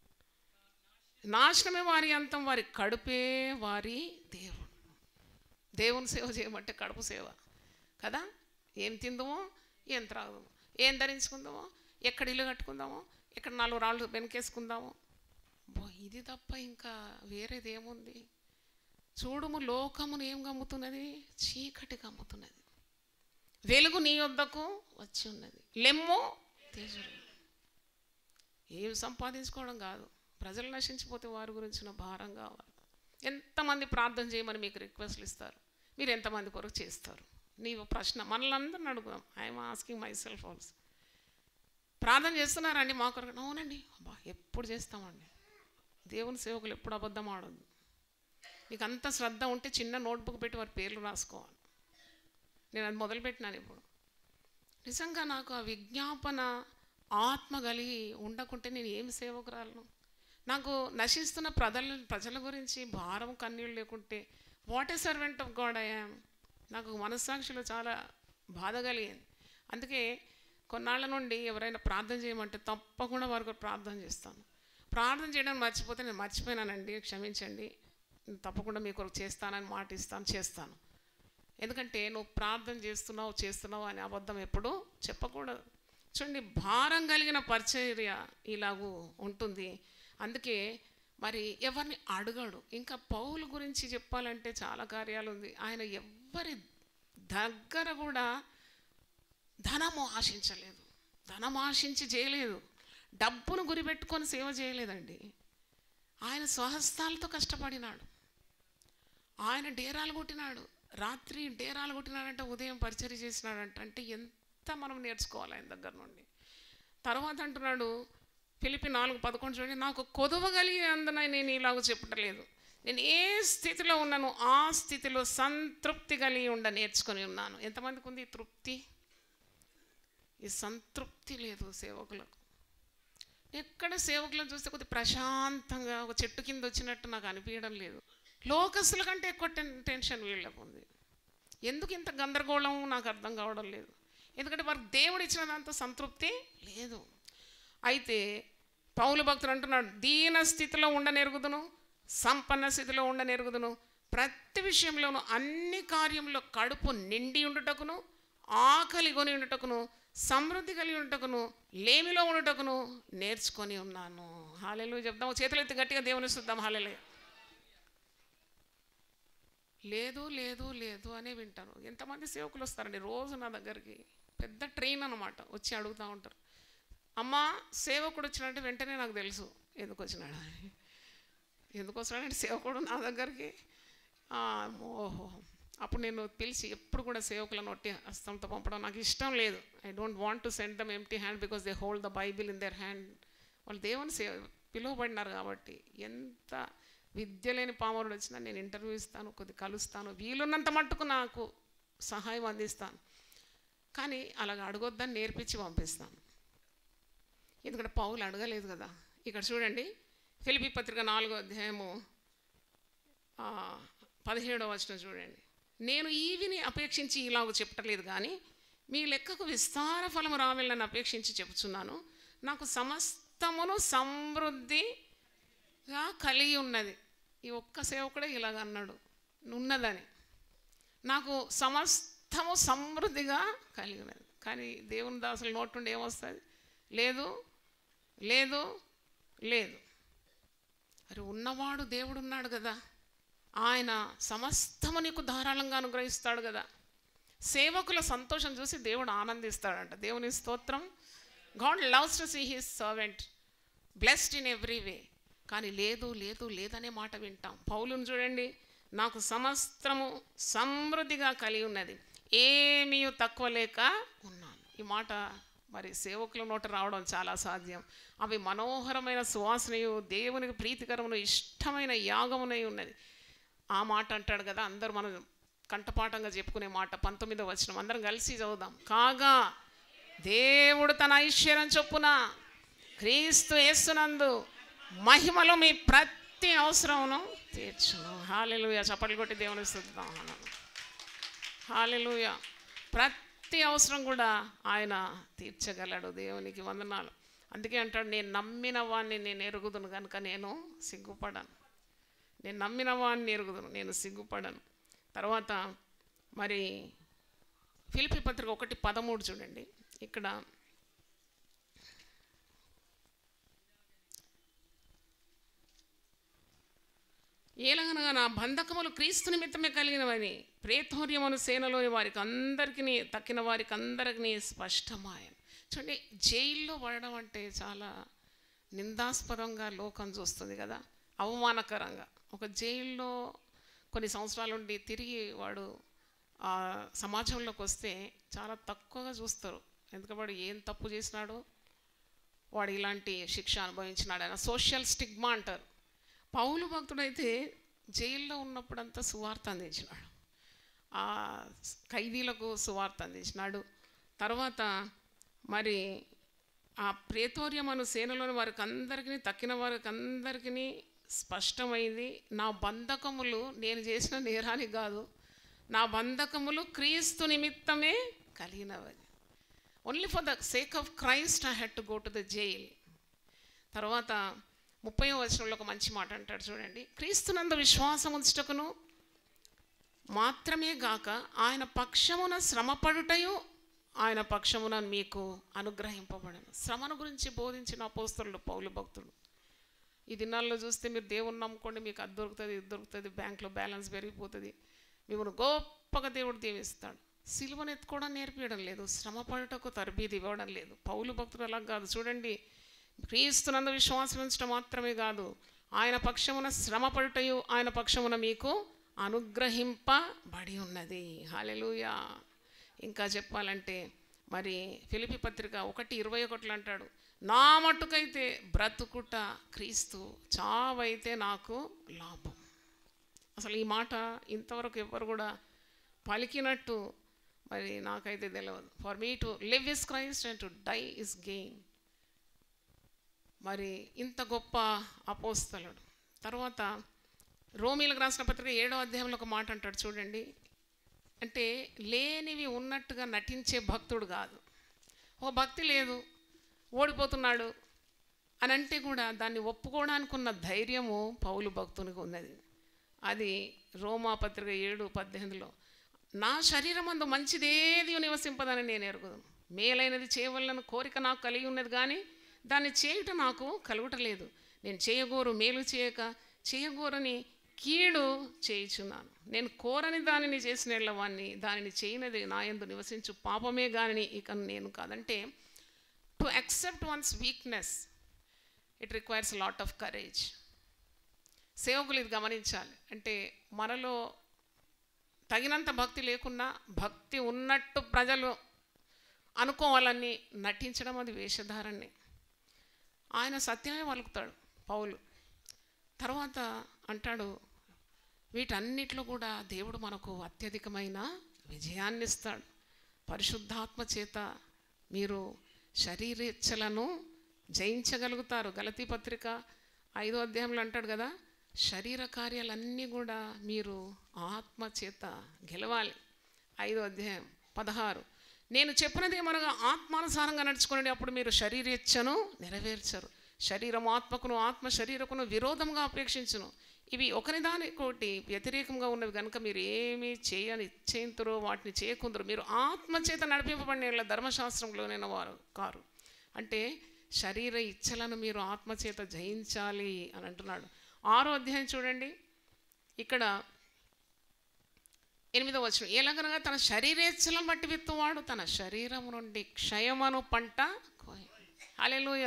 నాశనమే వారి అంతం వారి కడుపే వారి దేవుడు దేవుని సేవ చేయమంటే కడుపు సేవ కదా ఏం తిందామో ఏం త్రాగుదామో ఏం ధరించుకుందామో ఎక్కడ ఇల్లు కట్టుకుందామో ఎక్కడ నాలుగు రాళ్ళు వెనకేసుకుందామో బో ఇది తప్ప ఇంకా వేరేది ఏముంది చూడుము లోకమును ఏం గమ్ముతున్నది చీకటి గమ్ముతున్నది వెలుగు నీ వద్దకు వచ్చి ఉన్నది లెమ్ము తేజుడు ఏం సంపాదించుకోవడం కాదు ప్రజలు నశించిపోతే వారి గురించిన భారం కావాలి ఎంతమంది ప్రార్థన చేయమని మీకు రిక్వెస్ట్లు ఇస్తారు మీరు ఎంతమంది కొరకు చేస్తారు నీవు ప్రశ్న మనల్ని అందరిని అడుగుదాం I'm asking myself also ప్రార్థన చేస్తున్నారండి మా కొరకు అవునండి అబ్బా ఎప్పుడు చేస్తామండి దేవుని సేవకులు ఎప్పుడు అబద్ధం ఆడద్దు నీకు అంత శ్రద్ధ ఉంటే చిన్న నోట్బుక్ పెట్టి వారి పేర్లు రాసుకోవాలి నేను అది మొదలుపెట్టినాను ఇప్పుడు నిజంగా నాకు ఆ విజ్ఞాపన ఆత్మ కలిగి ఉండకుంటే నేను ఏమి సేవకురాలను నాకు నశిస్తున్న ప్రజల ప్రజల గురించి భారం కన్నీళ్ళు లేకుంటే what a servant of God I'm నాకు మనస్సాక్షిలో చాలా బాధ కలిగింది అందుకే కొన్నాళ్ళ నుండి ఎవరైనా ప్రార్థన చేయమంటే తప్పకుండా వారికి ప్రార్థన చేస్తాను ప్రార్థన చేయడం మర్చిపోతే నేను మర్చిపోయినానండి క్షమించండి తప్పకుండా మీ కొరకు చేస్తానని మాట ఇస్తాను చేస్తాను ఎందుకంటే నువ్వు ప్రార్థన చేస్తున్నావు చేస్తున్నావు అనే అబద్ధం ఎప్పుడూ చెప్పకూడదు చూడండి భారం కలిగిన పరిచర్య ఇలాగూ ఉంటుంది అందుకే మరి ఎవరిని అడగడు ఇంకా పౌలు గురించి చెప్పాలంటే చాలా కార్యాలు ఉంది ఆయన ఎవ్వరి దగ్గర కూడా ధనము ఆశించలేదు ధనం ఆశించి చేయలేదు డబ్బును గురిపెట్టుకొని సేవ చేయలేదండి ఆయన స్వహస్తాలతో కష్టపడినాడు ఆయన డేరాలు కొట్టినాడు రాత్రి డేరాలు కొట్టినాడంటే ఉదయం పరిచర్య చేసినాడంట అంటే ఎంత మనం నేర్చుకోవాలి ఆయన దగ్గర నుండి తర్వాత అంటున్నాడు పిలిపి నాలుగు పదకొండు చూడండి నాకు కొదవ కలిగి అందున నేను ఇలాగ చెప్పటలేదు నేను ఏ స్థితిలో ఉన్నాను ఆ స్థితిలో సంతృప్తి కలిగి ఉండ నేర్చుకొని ఉన్నాను ఎంతమందికి ఉంది ఈ తృప్తి ఈ సంతృప్తి లేదు సేవకులకు ఎక్కడ సేవకులను చూస్తే కొద్ది ప్రశాంతంగా ఒక చెట్టు కింద వచ్చినట్టు నాకు అనిపించడం లేదు లోకస్తుల కంటే ఎక్కువ టెన్ టెన్షన్ వీళ్ళకు ఉంది ఎందుకు ఇంత గందరగోళం నాకు అర్థం కావడం లేదు ఎందుకంటే వారికి దేవుడు ఇచ్చిన దాంతో సంతృప్తి లేదు అయితే పౌలు భక్తుడు అంటున్నాడు దీన స్థితిలో ఉండనెరుగుదును సంపన్న స్థితిలో ఉండనెరుగుదును ప్రతి విషయంలోనూ అన్ని కార్యంలో కడుపు నిండి ఉండుటకును ఆకలి కొని ఉండుటకును సమృద్ధి కలిగి ఉండుటకును లేమిలో ఉండుటకును నేర్చుకొని ఉన్నాను హాలెలు చెప్దాం చేతులు ఎత్తి గట్టిగా దేవుని చూద్దాం హాలెలు లేదు లేదు లేదు అనే వింటారు ఎంతమంది సేవకులు వస్తారండి రోజు నా దగ్గరికి పెద్ద ట్రైన్ అనమాట వచ్చి అడుగుతూ ఉంటారు అమ్మ సేవకుడు వచ్చినట్టు వెంటనే నాకు తెలుసు ఎందుకు వచ్చినాడు అని ఎందుకు వస్తున్నాడంటే సేవకుడు నా దగ్గరికి ఆ, ఓహో అప్పుడు నేను పిలిచి ఎప్పుడు కూడా సేవకులను ఒట్టి హస్తంతో పంపడం నాకు ఇష్టం లేదు I don't want to send them empty hand because they hold the Bible in their hand వాళ్ళు దేవుని సేవ పిలువబడినారు కాబట్టి ఎంత విద్య లేని పామరుడు వచ్చినా నేను ఇంటర్వ్యూ ఇస్తాను కొద్ది కలుస్తాను వీలున్నంత మట్టుకు నాకు సహాయం అందిస్తాను కానీ అలాగ అడగొద్దని నేర్పించి పంపిస్తాను ఎందుకంటే పౌలు అడగలేదు కదా ఇక్కడ చూడండి ఫిలిపి పత్రిక నాలుగో అధ్యాయము ఆ, పదిహేడవ వచనం చూడండి నేను ఈవిని అపేక్షించి ఇలాగ చెప్పటలేదు కానీ మీ లెక్కకు విస్తార ఫలము రావాలని అపేక్షించి చెబుతున్నాను నాకు సమస్తమును సమృద్ధిగా కలిగి ఉన్నది ఈ ఒక్క సేవకుడే ఇలాగ అన్నాడు ఉన్నదని నాకు సమస్తము సమృద్ధిగా కలిగి ఉన్నది కానీ దేవుని దాసుల నోటి నుండి ఏమొస్తుంది లేదు లేదు లేదు మరి ఉన్నవాడు దేవుడు ఉన్నాడు కదా ఆయన సమస్తము నీకు ధారాళంగా అనుగ్రహిస్తాడు కదా సేవకుల సంతోషం చూసి దేవుడు ఆనందిస్తాడంట దేవుని స్తోత్రం God loves to see his servant blessed in every way కానీ లేదు లేదు లేదనే మాట వింటాం పౌలుని చూడండి నాకు సమస్తము సమృద్ధిగా కలిగి ఉన్నది ఏమీ తక్కువ లేక ఉన్నాను ఈ మాట మరి సేవకుల నోట రావడం చాలా సాధ్యం అవి మనోహరమైన సువాసనయు దేవునికి ప్రీతికరమును ఇష్టమైన యాగమునై ఉన్నది ఆ మాట అంటాడు కదా అందరూ మనం కంఠపాఠంగా చెప్పుకునే మాట పంతొమ్మిదో వచ్చిన అందరం కలిసి చదువుదాం కాగా దేవుడు తన ఐశ్వర్యం చొప్పున క్రీస్తు యేసునందు మహిమలో మీ ప్రతి అవసరమును తీర్చును హాలెలుయ చప్పట్లు కొట్టి దేవుని స్థుతిద్దాం హాలెలుయ ప్రతి అవసరం కూడా ఆయన తీర్చగలడు దేవునికి వందనాలు అందుకే అంటాడు నేను నమ్మిన వాడిని నేను ఎరుగుదును కనుక నేను సిగ్గుపడను నేను నమ్మిన వాడిని ఎరుగుదును నేను సిగ్గుపడను తర్వాత మరి ఫిలిపి పత్రిక ఒకటి పదమూడు చూడండి ఇక్కడ ఏలగనగా నా బంధకములు క్రీస్తు నిమిత్తమే కలిగినవని ప్రేతోర్యమును సేనలోని వారికి అందరికీ తక్కిన వారికి అందరికీ స్పష్టమాయం చూడండి జైల్లో పడడం అంటే చాలా నిందాస్పదంగా లోకం చూస్తుంది కదా అవమానకరంగా ఒక జైల్లో కొన్ని సంవత్సరాలు ఉండి తిరిగి వాడు ఆ సమాజంలోకి వస్తే చాలా తక్కువగా చూస్తారు ఎందుకంటే వాడు ఏం తప్పు చేసినాడో వాడు ఇలాంటి శిక్ష అనుభవించినాడు ఆయన సోషల్ స్టిగ్మా అంటారు పౌలు భక్తుడైతే జైల్లో ఉన్నప్పుడంతా సువార్త అందించినాడు ఆ ఖైదీలకు సువార్త అందించినాడు తర్వాత మరి ఆ ప్రేతోర్యం అను సేనలోని వారికి అందరికీ తక్కిన వారికి అందరికీ స్పష్టమైంది నా బంధకములు నేను చేసిన నేరానికి కాదు నా బంధకములు క్రీస్తు నిమిత్తమే కలిగినవి only for the sake of Christ I had to go to the jail తర్వాత ముప్పై వచనంలో ఒక మంచి మాట అంటాడు చూడండి క్రీస్తునందు విశ్వాసం ఉంచుటకును మాత్రమే గాక ఆయన పక్షమున శ్రమపడుటయు ఆయన పక్షమున మీకు అనుగ్రహింపబడను శ్రమను గురించి బోధించిన అపోస్తలు పౌలు భక్తుడు ఈ దినాల్లో చూస్తే మీరు దేవుని నమ్ముకోండి మీకు అది దొరుకుతుంది ఇది దొరుకుతుంది బ్యాంక్లో బ్యాలెన్స్ పెరిగిపోతుంది మిమ్మల్ని గొప్పగా దేవుడు దీవిస్తాడు సిలువను ఎత్తుకోవడం నేర్పించడం లేదు శ్రమ పడుటకు తరబీది ఇవ్వడం లేదు పౌలు భక్తుడు అలా కాదు చూడండి క్రీస్తునందు విశ్వాసం ఉంచడం మాత్రమే కాదు ఆయన పక్షమున శ్రమ పడుటయు ఆయన పక్షమున మీకు అనుగ్రహింపబడి ఉన్నది హాలెలూయా ఇంకా చెప్పాలంటే మరి ఫిలిపి పత్రిక ఒకటి ఇరవై ఒకటిలో అంటాడు నా మట్టుకైతే బ్రతుకుట క్రీస్తు చావైతే నాకు లాభం అసలు ఈ మాట ఇంతవరకు ఎవరు కూడా పలికినట్టు మరి నాకైతే తెలియదు for me to live is Christ and to die is gain మరి ఇంత గొప్ప అపోస్తలుడు తర్వాత రోమిలకు రాసిన పత్రిక ఏడో అధ్యాయంలో ఒక మాట అంటాడు చూడండి అంటే లేనివి ఉన్నట్టుగా నటించే భక్తుడు కాదు ఓ భక్తి లేదు ఓడిపోతున్నాడు అని అంటే కూడా దాన్ని ఒప్పుకోవడానికి ఉన్న ధైర్యము పౌలు భక్తునికి ఉన్నది అది రోమా పత్రిక ఏడు పద్దెనిమిదిలో నా శరీరం అందు మంచిదేది నివసింపదని నేను ఎరుగుదు మేలైనది చేయవలన కోరిక నాకు కలిగి ఉన్నది కానీ దాన్ని చేయుట నాకు కలుగుటలేదు నేను చేయగోరు మేలు చేయక చేయగోరని కీడు చేయుచున్నాను నేను కోరని దానిని చేసిన వాడిని దానిని చేయనది నా యందు నివసించు పాపమే గాని ఇక నేను కాదంటే to accept one's weakness it requires lot of courage సేవకులు ఇది గమనించాలి అంటే మనలో తగినంత భక్తి లేకున్నా భక్తి ఉన్నట్టు ప్రజలు అనుకోవాలని నటించడం అది వేషధారణే ఆయన సత్యమే పలుకుతాడు పౌలు తర్వాత అంటాడు వీటన్నిటిలో కూడా దేవుడు మనకు అత్యధికమైన విజయాన్ని ఇస్తాడు పరిశుద్ధాత్మ చేత మీరు శరీరేచ్ఛలను జయించగలుగుతారు గలతీ పత్రిక ఐదో అధ్యాయంలో అంటాడు కదా శరీర కార్యాలన్నీ కూడా మీరు ఆత్మ చేత గెలవాలి ఐదో అధ్యాయం పదహారు నేను చెప్పినది ఏమనగా ఆత్మానుసారంగా నడుచుకోండి అప్పుడు మీరు శరీరేచ్ఛను నెరవేర్చరు శరీరం ఆత్మకును ఆత్మ శరీరకును విరోధంగా అపేక్షించును ఇవి ఒకరి దానికోటి వ్యతిరేకంగా ఉన్నవి కనుక మీరు ఏమి చేయని ఇచ్చేంతరో వాటిని చేయకుందరు మీరు ఆత్మ చేత నడిపింపబడిన వాళ్ళ ధర్మశాస్త్రంలోనైన వారు కారు అంటే శరీర ఇచ్చలను మీరు ఆత్మచేత జయించాలి అని అంటున్నాడు ఆరో అధ్యాయం చూడండి ఇక్కడ ఎనిమిదో వచ్చిన ఎలాగనగా తన శరీరేచ్ఛలను బట్టి విత్తువాడు తన శరీరం నుండి క్షయమను పంట అలెలుయ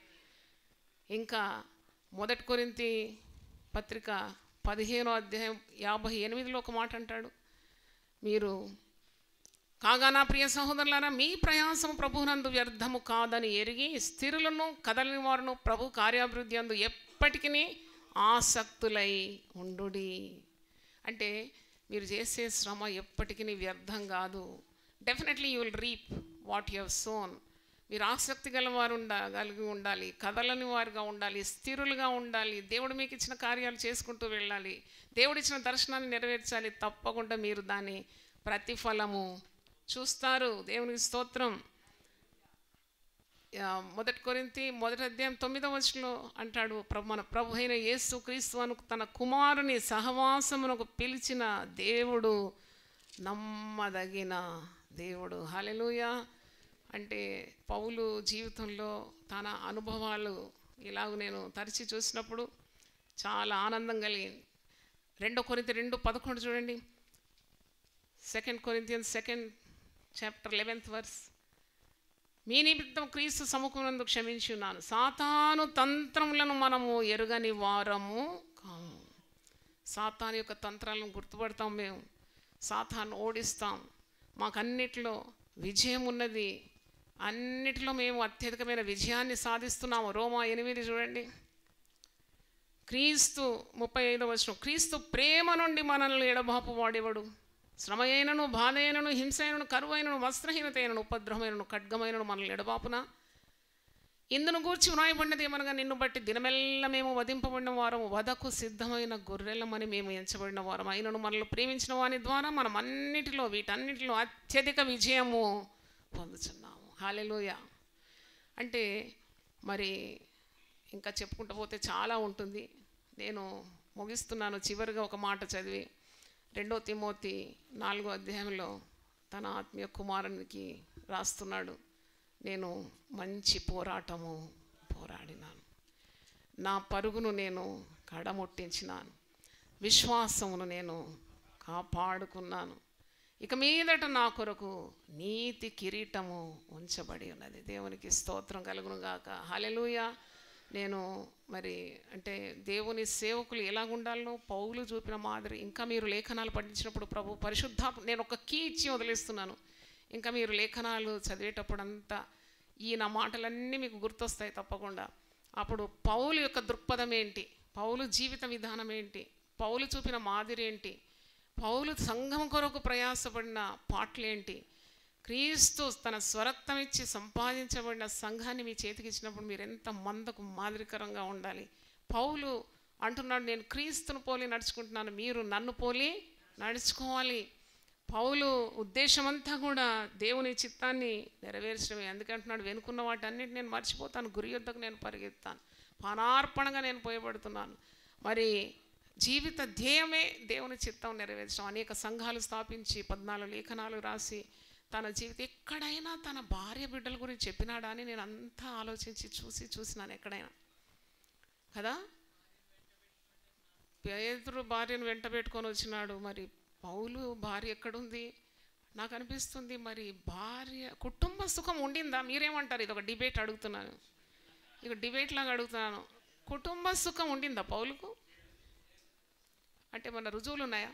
ఇంకా మొదటి కొరింతి పత్రిక పదిహేనో అధ్యాయం యాభై ఎనిమిదిలో ఒక మాట అంటాడు మీరు కాగా నా ప్రియ సహోదరులారా మీ ప్రయాసం ప్రభునందు వ్యర్థము కాదని ఎరిగి స్థిరులను కదలని వారును ప్రభు కార్యాభివృద్ధి అందు ఎప్పటికీ ఆసక్తులై ఉండుడి అంటే మీరు చేసే శ్రమ ఎప్పటికీ వ్యర్థం కాదు definitely you will reap what you have sown మీరు ఆసక్తి గలవారు ఉండ కలిగి ఉండాలి కదలని వారుగా ఉండాలి స్థిరులుగా ఉండాలి దేవుడు మీకు ఇచ్చిన కార్యాలు చేసుకుంటూ వెళ్ళాలి దేవుడు ఇచ్చిన దర్శనాన్ని నెరవేర్చాలి తప్పకుండా మీరు దాని ప్రతిఫలము చూస్తారు దేవునికి స్తోత్రం ఆ, మొదటి కొరింతి మొదటి అధ్యాయం తొమ్మిదవ వచనంలో అంటాడు ప్రభు మన ప్రభు అయిన యేసు క్రీస్తు అను తన కుమారుని సహవాసమునకు పిలిచిన దేవుడు నమ్మదగిన దేవుడు హల్లెలూయా అంటే పౌలు జీవితంలో తన అనుభవాలు ఇలాగ నేను తరిచి చూసినప్పుడు చాలా ఆనందం కలిగింది రెండో కొరింత రెండు పదకొండు చూడండి second Corinthian second chapter eleventh verse మీ నిమిత్తం క్రీస్తు సముఖమునందు క్షమించి ఉన్నాను సాతాను తంత్రములను మనము ఎరుగని వారము కాము సాతాను యొక్క తంత్రాలను గుర్తుపడతాం మేము సాతాను ఓడిస్తాం మాకన్నిటిలో విజయం ఉన్నది అన్నిటిలో మేము అత్యధికమైన విజయాన్ని సాధిస్తున్నాము రోమా ఎనిమిది చూడండి క్రీస్తు ముప్పై ఐదవ వచనం క్రీస్తు ప్రేమ నుండి మనల్ని ఎడబాపు వాడేవాడు శ్రమ అయినను బాధ అయినను హింస అయినను కరువు అయినను వస్త్రహీనత అయినను ఉపద్రవమైనను ఖడ్గమైనను మనల్ని ఎడబాపున ఇందును గూర్చి వ్రాయబడినది ఏమనగా నిన్ను బట్టి దినమెల్ల మేము వధింపబడిన వారం వధకు సిద్ధమైన గొర్రెలమని మేము ఎంచబడిన వారం అయినను మనల్ని ప్రేమించిన వాని ద్వారా మనం అన్నిటిలో వీటన్నిటిలో అత్యధిక విజయము పొందుతున్నాము హాలెలూయ అంటే మరి ఇంకా చెప్పుకుంటూ పోతే చాలా ఉంటుంది నేను ముగిస్తున్నాను చివరిగా ఒక మాట చదివి రెండో తిమోతి నాలుగో అధ్యాయంలో తన ఆత్మీయ కుమారునికి రాస్తున్నాడు నేను మంచి పోరాటము పోరాడినాను నా పరుగును నేను కడముట్టించినాను విశ్వాసమును నేను కాపాడుకున్నాను ఇక మీదట నా కొరకు నీతి కిరీటము ఉంచబడి ఉన్నది దేవునికి స్తోత్రం కలుగును గాక హలెలూయ నేను మరి అంటే దేవుని సేవకులు ఎలాగుండాలో పౌలు చూపిన మాదిరి ఇంకా మీరు లేఖనాలు పఠించినప్పుడు ప్రభు పరిశుద్ధ నేను ఒక కీ ఇచ్చి వదిలేస్తున్నాను ఇంకా మీరు లేఖనాలు చదివేటప్పుడు అంతా ఈ నా మాటలన్నీ మీకు గుర్తొస్తాయి తప్పకుండా అప్పుడు పౌలు యొక్క దృక్పథం ఏంటి పౌలు జీవిత విధానం ఏంటి పౌలు చూపిన మాదిరి ఏంటి పౌలు సంఘం కొరకు ప్రయాసపడిన పాటలేంటి క్రీస్తు తన స్వరక్తం ఇచ్చి సంపాదించబడిన సంఘాన్ని మీ చేతికి ఇచ్చినప్పుడు మీరు ఎంత మందకు మాదిరికరంగా ఉండాలి పౌలు అంటున్నాడు నేను క్రీస్తును పోలి నడుచుకుంటున్నాను మీరు నన్ను పోలి నడుచుకోవాలి పౌలు ఉద్దేశమంతా కూడా దేవుని చిత్తాన్ని నెరవేర్చడమే ఎందుకంటున్నాడు వెనుకున్న వాటన్నిటి నేను మర్చిపోతాను గురి యొద్దకు నేను పరిగెత్తాను పానార్పణగా నేను పోయబడుతున్నాను మరి జీవిత ధ్యేయమే దేవుని చిత్తం నెరవేర్చడం అనేక సంఘాలు స్థాపించి పద్నాలుగు లేఖనాలు రాసి తన జీవితం ఎక్కడైనా తన భార్య బిడ్డల గురించి చెప్పినాడా అని నేను అంతా ఆలోచించి చూసి చూసినాను ఎక్కడైనా కదా పేదరు భార్యను వెంట పెట్టుకొని వచ్చినాడు మరి పౌలు భార్య ఎక్కడుంది నాకు అనిపిస్తుంది మరి భార్య కుటుంబ సుఖం ఉండిందా మీరేమంటారు ఇది ఒక డిబేట్ అడుగుతున్నాను ఇక డిబేట్ లాగా అడుగుతున్నాను కుటుంబ సుఖం ఉండిందా పౌలుకు అంటే మన రుజువులు ఉన్నాయా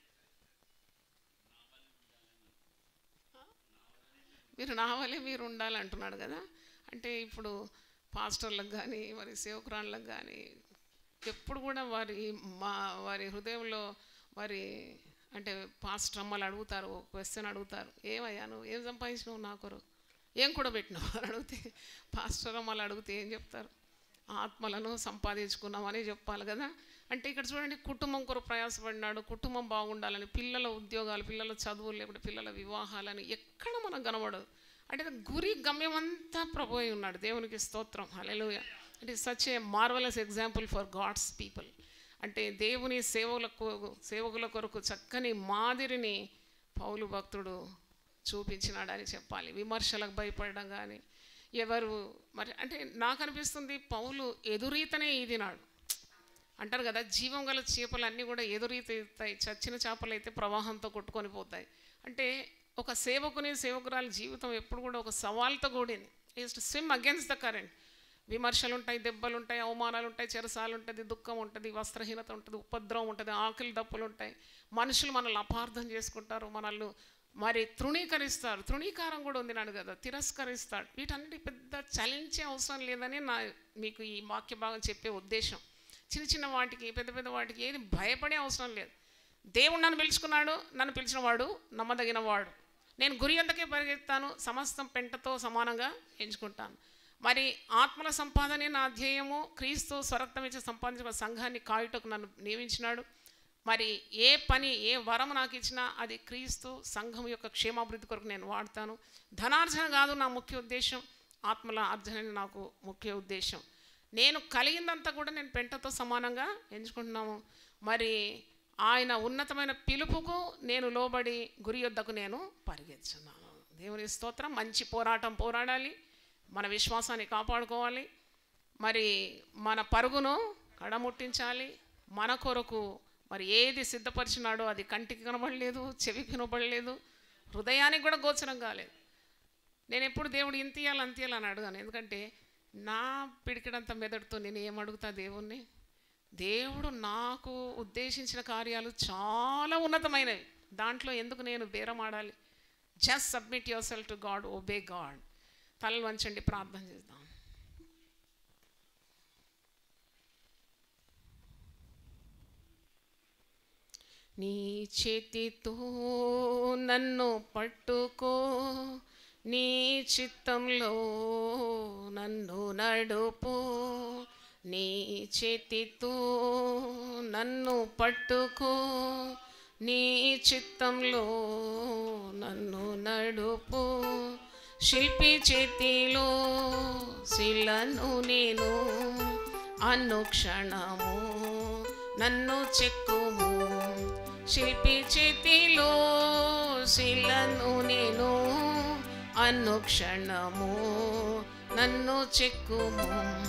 మీరు నా వల్లే మీరు ఉండాలంటున్నాడు కదా అంటే ఇప్పుడు పాస్టర్లకు కానీ మరి సేవకురాళ్ళకు కానీ ఎప్పుడు కూడా వారి మా వారి హృదయంలో వారి అంటే పాస్టర్ అమ్మలు అడుగుతారు ఒక క్వశ్చన్ అడుగుతారు ఏమయ్యా నువ్వు ఏం సంపాదించినావు నా కొరకు ఏం కూడా పెట్టినావు అని అడిగితే పాస్టర్ అమ్మలు అడిగితే ఏం చెప్తారు ఆత్మలను సంపాదించుకున్నామని చెప్పాలి కదా అంటే ఇక్కడ చూడండి కుటుంబం కొరకు ప్రయాసపడినాడు కుటుంబం బాగుండాలని పిల్లల ఉద్యోగాలు పిల్లల చదువులు లేకుంటే పిల్లల వివాహాలని ఎక్కడ మనకు కనబడదు అంటే గురి గమ్యం అంతా ప్రభు అయి ఉన్నాడు దేవునికి స్తోత్రం hallelujah it is such a marvellous example for God's people అంటే దేవుని సేవలకు సేవకుల కొరకు చక్కని మాదిరిని పౌలు భక్తుడు చూపించినాడని చెప్పాలి విమర్శలకు భయపడడం కానీ ఎవరు మరి అంటే నాకు అనిపిస్తుంది పౌలు ఎదురీతనే ఈదినాడు అంటారు కదా జీవం గల చేపలు అన్నీ కూడా ఎదురీతాయి చచ్చిన చేపలు అయితే ప్రవాహంతో కొట్టుకొని పోతాయి అంటే ఒక సేవకుని సేవకురాలి జీవితం ఎప్పుడు కూడా ఒక సవాల్తో కూడింది is to swim against the current విమర్శలు ఉంటాయి దెబ్బలు ఉంటాయి అవమానాలు ఉంటాయి చెరసాలు ఉంటుంది దుఃఖం ఉంటుంది వస్త్రహీనత ఉంటుంది ఉపద్రవం ఉంటుంది ఆకలి దప్పులు ఉంటాయి మనుషులు మనల్ని అపార్థం చేసుకుంటారు మనల్ని మరి తృణీకరిస్తారు తృణీకారం కూడా ఉంది నాడు కదా తిరస్కరిస్తాడు వీటన్నిటి పెద్ద చలించే అవసరం లేదని నా మీకు ఈ వాక్య భాగం చెప్పే ఉద్దేశం చిన్న చిన్న వాటికి పెద్ద పెద్ద వాటికి ఏది భయపడే అవసరం లేదు దేవుడు నన్ను పిలుచుకున్నాడు నన్ను పిలిచిన వాడు నమ్మదగిన వాడు నేను గురి ఎంతకే పరిగెత్తాను సమస్తం పెంటతో సమానంగా ఎంచుకుంటాను మరి ఆత్మల సంపాదనే నా ధ్యేయము క్రీస్తు స్వరక్తం ఇచ్చి సంపాదించిన సంఘాన్ని కాయుటకు నన్ను నియమించినాడు మరి ఏ పని ఏ వరం నాకు ఇచ్చినా అది క్రీస్తు సంఘం యొక్క క్షేమాభివృద్ధి కొరకు నేను వాడతాను ధనార్జన కాదు నా ముఖ్య ఉద్దేశం ఆత్మల అర్జన నాకు ముఖ్య ఉద్దేశం నేను కలిగిందంతా కూడా నేను పెంటతో సమానంగా ఎంచుకుంటున్నాము మరి ఆయన ఉన్నతమైన పిలుపుకు నేను లోబడి గురి యొద్దకు నేను పరిగెత్తున్నాను దేవుని స్తోత్రం మంచి పోరాటం పోరాడాలి మన విశ్వాసాన్ని కాపాడుకోవాలి మరి మన పరుగును కడముట్టించాలి మన కొరకు మరి ఏది సిద్ధపరిచినాడో అది కంటికి కనబడలేదు చెవికి కనబడలేదు హృదయానికి కూడా గోచరం కాలేదు నేను ఎప్పుడు దేవుడు ఇంత ఇయ్యాలి అంత ఇయ్యాలి అని అడగాను ఎందుకంటే నా పిడికిడంత మెదడుతో నేను ఏం అడుగుతా దేవుణ్ణి దేవుడు నాకు ఉద్దేశించిన కార్యాలు చాలా ఉన్నతమైనవి దాంట్లో ఎందుకు నేను బేరం ఆడాలి just submit your self to God obey God తలలు వంచండి ప్రార్థన చేద్దాం నీ చేతితో నన్ను పట్టుకో నీ చిత్తంలో నన్ను నడుపు నీ చేతితో నన్ను పట్టుకో నీ చిత్తంలో నన్ను నడుపు శిల్పి చేతిలో శిలను నేను అనుక్షణము నన్ను చెక్కుము శిల్పి చేతిలో శిలను నేను అనుక్షణము నన్ను చెక్కుము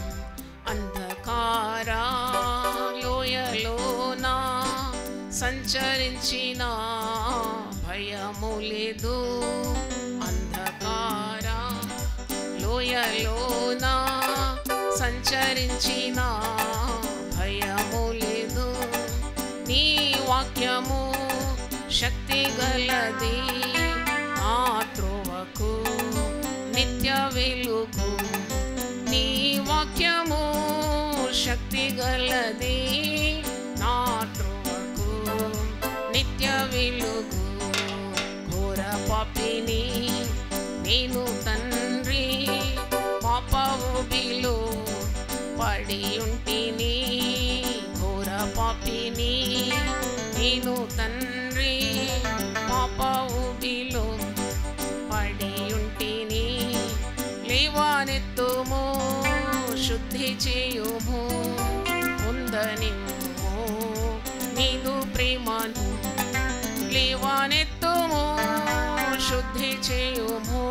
అంధకారా లోయలోన సంచరించిన భయము లేదు అంధకార లోయలోన సంచరించిన భయము లేదు నీ వాక్యము శక్తి గలది ఆ త్రోవకు నిత్య వెలుగు నీ వాక్యము శక్తి గలది నా త్రోవకు నిత్య వెలుగు ఘోర పాపిని నేను తండ్రి పాప ఊబిలో పడి ఉంటిని ఘోర పాపిని నేను తండ్రి పాప ఊబిలో పడి ఉంటిని లేవానెత్తుము శుద్ధి చేయుము ఉందనిమ్ము నీదు ప్రేమను లేవానెత్తుము శుద్ధి చేయుము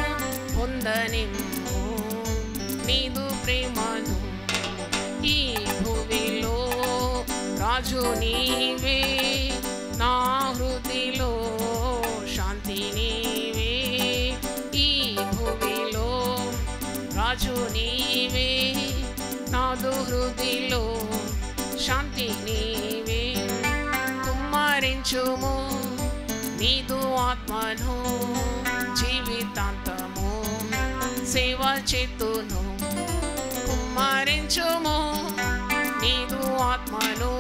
ఉందనిమ్ము నీదు ప్రేమను ఈ భూమిలో రాజు నీవే నా హృదిలో శాంతి నీవే ఈ భూమిలో రాజు నీవే నాదు హృదిలో శాంతి నీవే కుమ్మరించుము నీదు ఆత్మను జీవితాంతము సేవ చేతును కుమ్మరించుము నీదు ఆత్మను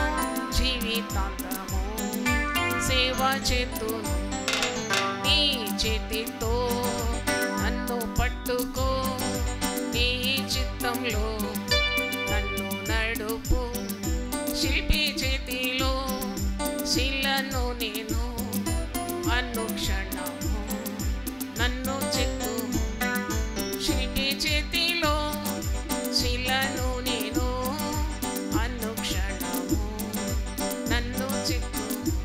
జీవితాంతము సేవ చేతును నీ చేతితో నన్ను పట్టుకో నీ చిత్తంలో నన్ను నడుపు శిల్పి చేతిలో శిలను నేను అనుక్షణము నన్ను చెక్కు శిల్పి చేతిలో శిలను నేను అనుక్షణము నన్ను చెక్కు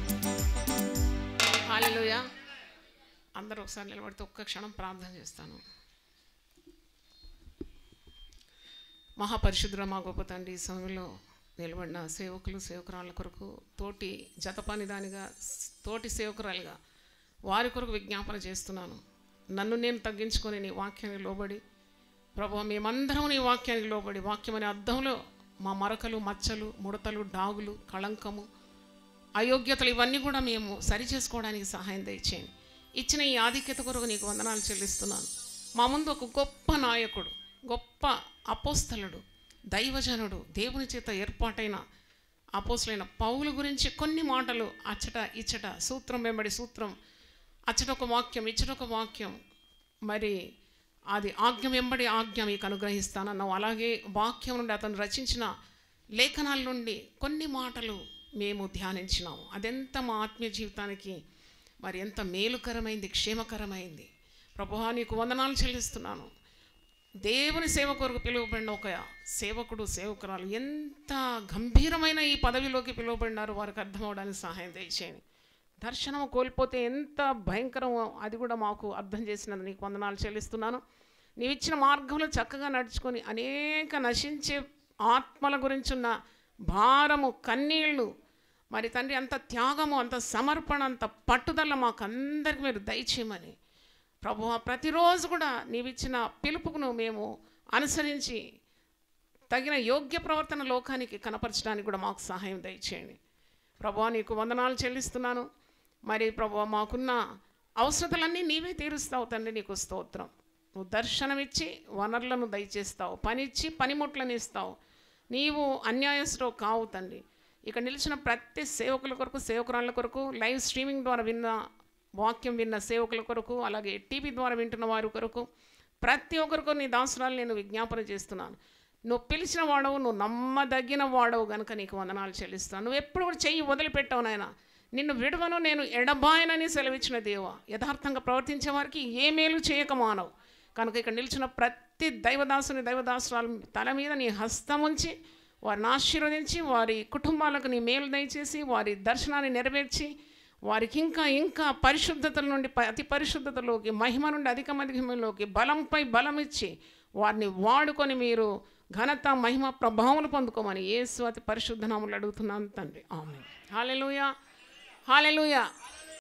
హాలెలూయా అందరూ ఒకసారి నిలబడితే ఒక్క క్షణం ప్రార్థన చేస్తాను మహాపరిశుద్ర మా గొప్ప తండ్రి ఈ సమయంలో నిలబడిన సేవకులు సేవకురాళ్ళ కొరకు తోటి జతపనిదానిగా తోటి సేవకురాలుగా వారి కొరకు విజ్ఞాపన చేస్తున్నాను నన్ను నేను తగ్గించుకొని నీ వాక్యానికి లోబడి ప్రభు మేమందరం నీ వాక్యానికి లోబడి వాక్యం అనే అర్థంలో మా మరకలు మచ్చలు ముడతలు డాగులు కళంకము అయోగ్యతలు ఇవన్నీ కూడా మేము సరి చేసుకోవడానికి సహాయం దయచేయండి ఇచ్చిన ఈ ఆధిక్యత కొరకు నీకు వందనాలు చెల్లిస్తున్నాను మా ముందు ఒక గొప్ప నాయకుడు గొప్ప అపోస్తలుడు దైవజనుడు దేవుని చేత ఏర్పాటైన అపోస్తులైన పౌలు గురించి కొన్ని మాటలు అచ్చట ఇచ్చట సూత్రం వెంబడి సూత్రం అచ్చట ఒక వాక్యం ఇచ్చట ఒక వాక్యం మరి అది ఆజ్ఞ వెంబడి ఆజ్ఞ మీకు అనుగ్రహిస్తానన్నావు అలాగే వాక్యం నుండి అతను రచించిన లేఖనాల నుండి కొన్ని మాటలు మేము ధ్యానించినాము అదెంత మా ఆత్మీయ జీవితానికి మరి ఎంత మేలుకరమైంది క్షేమకరమైంది ప్రభువా నీకు వందనాలు చెల్లిస్తున్నాను దేవుని సేవ కొరకు పిలువబడిన ఒక సేవకుడు సేవకురాలు ఎంత గంభీరమైన ఈ పదవిలోకి పిలువబడినారు వారికి అర్థం అవడానికి సహాయం దయచేయండి దర్శనం కోల్పోతే ఎంత భయంకరమో అది కూడా మాకు అర్థం చేసినందు నీకు వందనాలు చెల్లిస్తున్నాను నీవు ఇచ్చిన మార్గంలో చక్కగా నడుచుకొని అనేక నశించే ఆత్మల గురించి ఉన్న భారము కన్నీళ్ళు మరి తండ్రి అంత త్యాగము అంత సమర్పణ అంత పట్టుదల మాకు అందరికి మీరు దయచేయమని ప్రభు ప్రతిరోజు కూడా నీవిచ్చిన పిలుపుకును మేము అనుసరించి తగిన యోగ్య ప్రవర్తన లోకానికి కనపరచడానికి కూడా మాకు సహాయం దయచేయండి ప్రభు నీకు వందనాలు చెల్లిస్తున్నాను మరి ప్రభు మాకున్న అవసరతలన్నీ నీవే తీరుస్తావు తండ్రి నీకు స్తోత్రం నువ్వు దర్శనమిచ్చి వనరులను దయచేస్తావు పనిచ్చి పనిముట్లను ఇస్తావు నీవు అన్యాయస్తుడు కావు తండ్రి ఇక నిలిచిన ప్రతి సేవకుల కొరకు సేవకురాళ్ళ కొరకు లైవ్ స్ట్రీమింగ్ ద్వారా విన్న వాక్యం విన్న సేవకుల కొరకు అలాగే టీవీ ద్వారా వింటున్న వారి కొరకు ప్రతి ఒక్కరికి నీ దాసురాలు నేను విజ్ఞాపన చేస్తున్నాను నువ్వు పిలిచిన వాడవు నువ్వు నమ్మదగిన వాడవు కనుక నీకు వందనాలు చెల్లిస్తాను నువ్వు ఎప్పుడు కూడా చెయ్యి వదిలిపెట్టవు నాయన నిన్ను విడవను నేను ఎడబాయనని సెలవిచ్చిన దేవ యథార్థంగా ప్రవర్తించే వారికి ఏ మేలు చేయక మానవు కనుక ఇక్కడ నిలిచిన ప్రతి దైవదాసుని దైవదాసురాలు తల మీద నీ హస్తం ఉంచి వారిని ఆశీర్వదించి వారి కుటుంబాలకు నీ మేలు దయచేసి వారి దర్శనాన్ని నెరవేర్చి వారికి ఇంకా ఇంకా పరిశుద్ధతల నుండి ప- అతి పరిశుద్ధతలోకి మహిమ నుండి అధిక మహిమలోకి బలంపై బలం ఇచ్చి వారిని వాడుకొని మీరు ఘనత మహిమ ప్రభావం పొందుకోమని యేసు అతి పరిశుద్ధ నామములు అడుగుతున్నాను తండ్రి ఆమె హాలెలూయా హాలెలూయా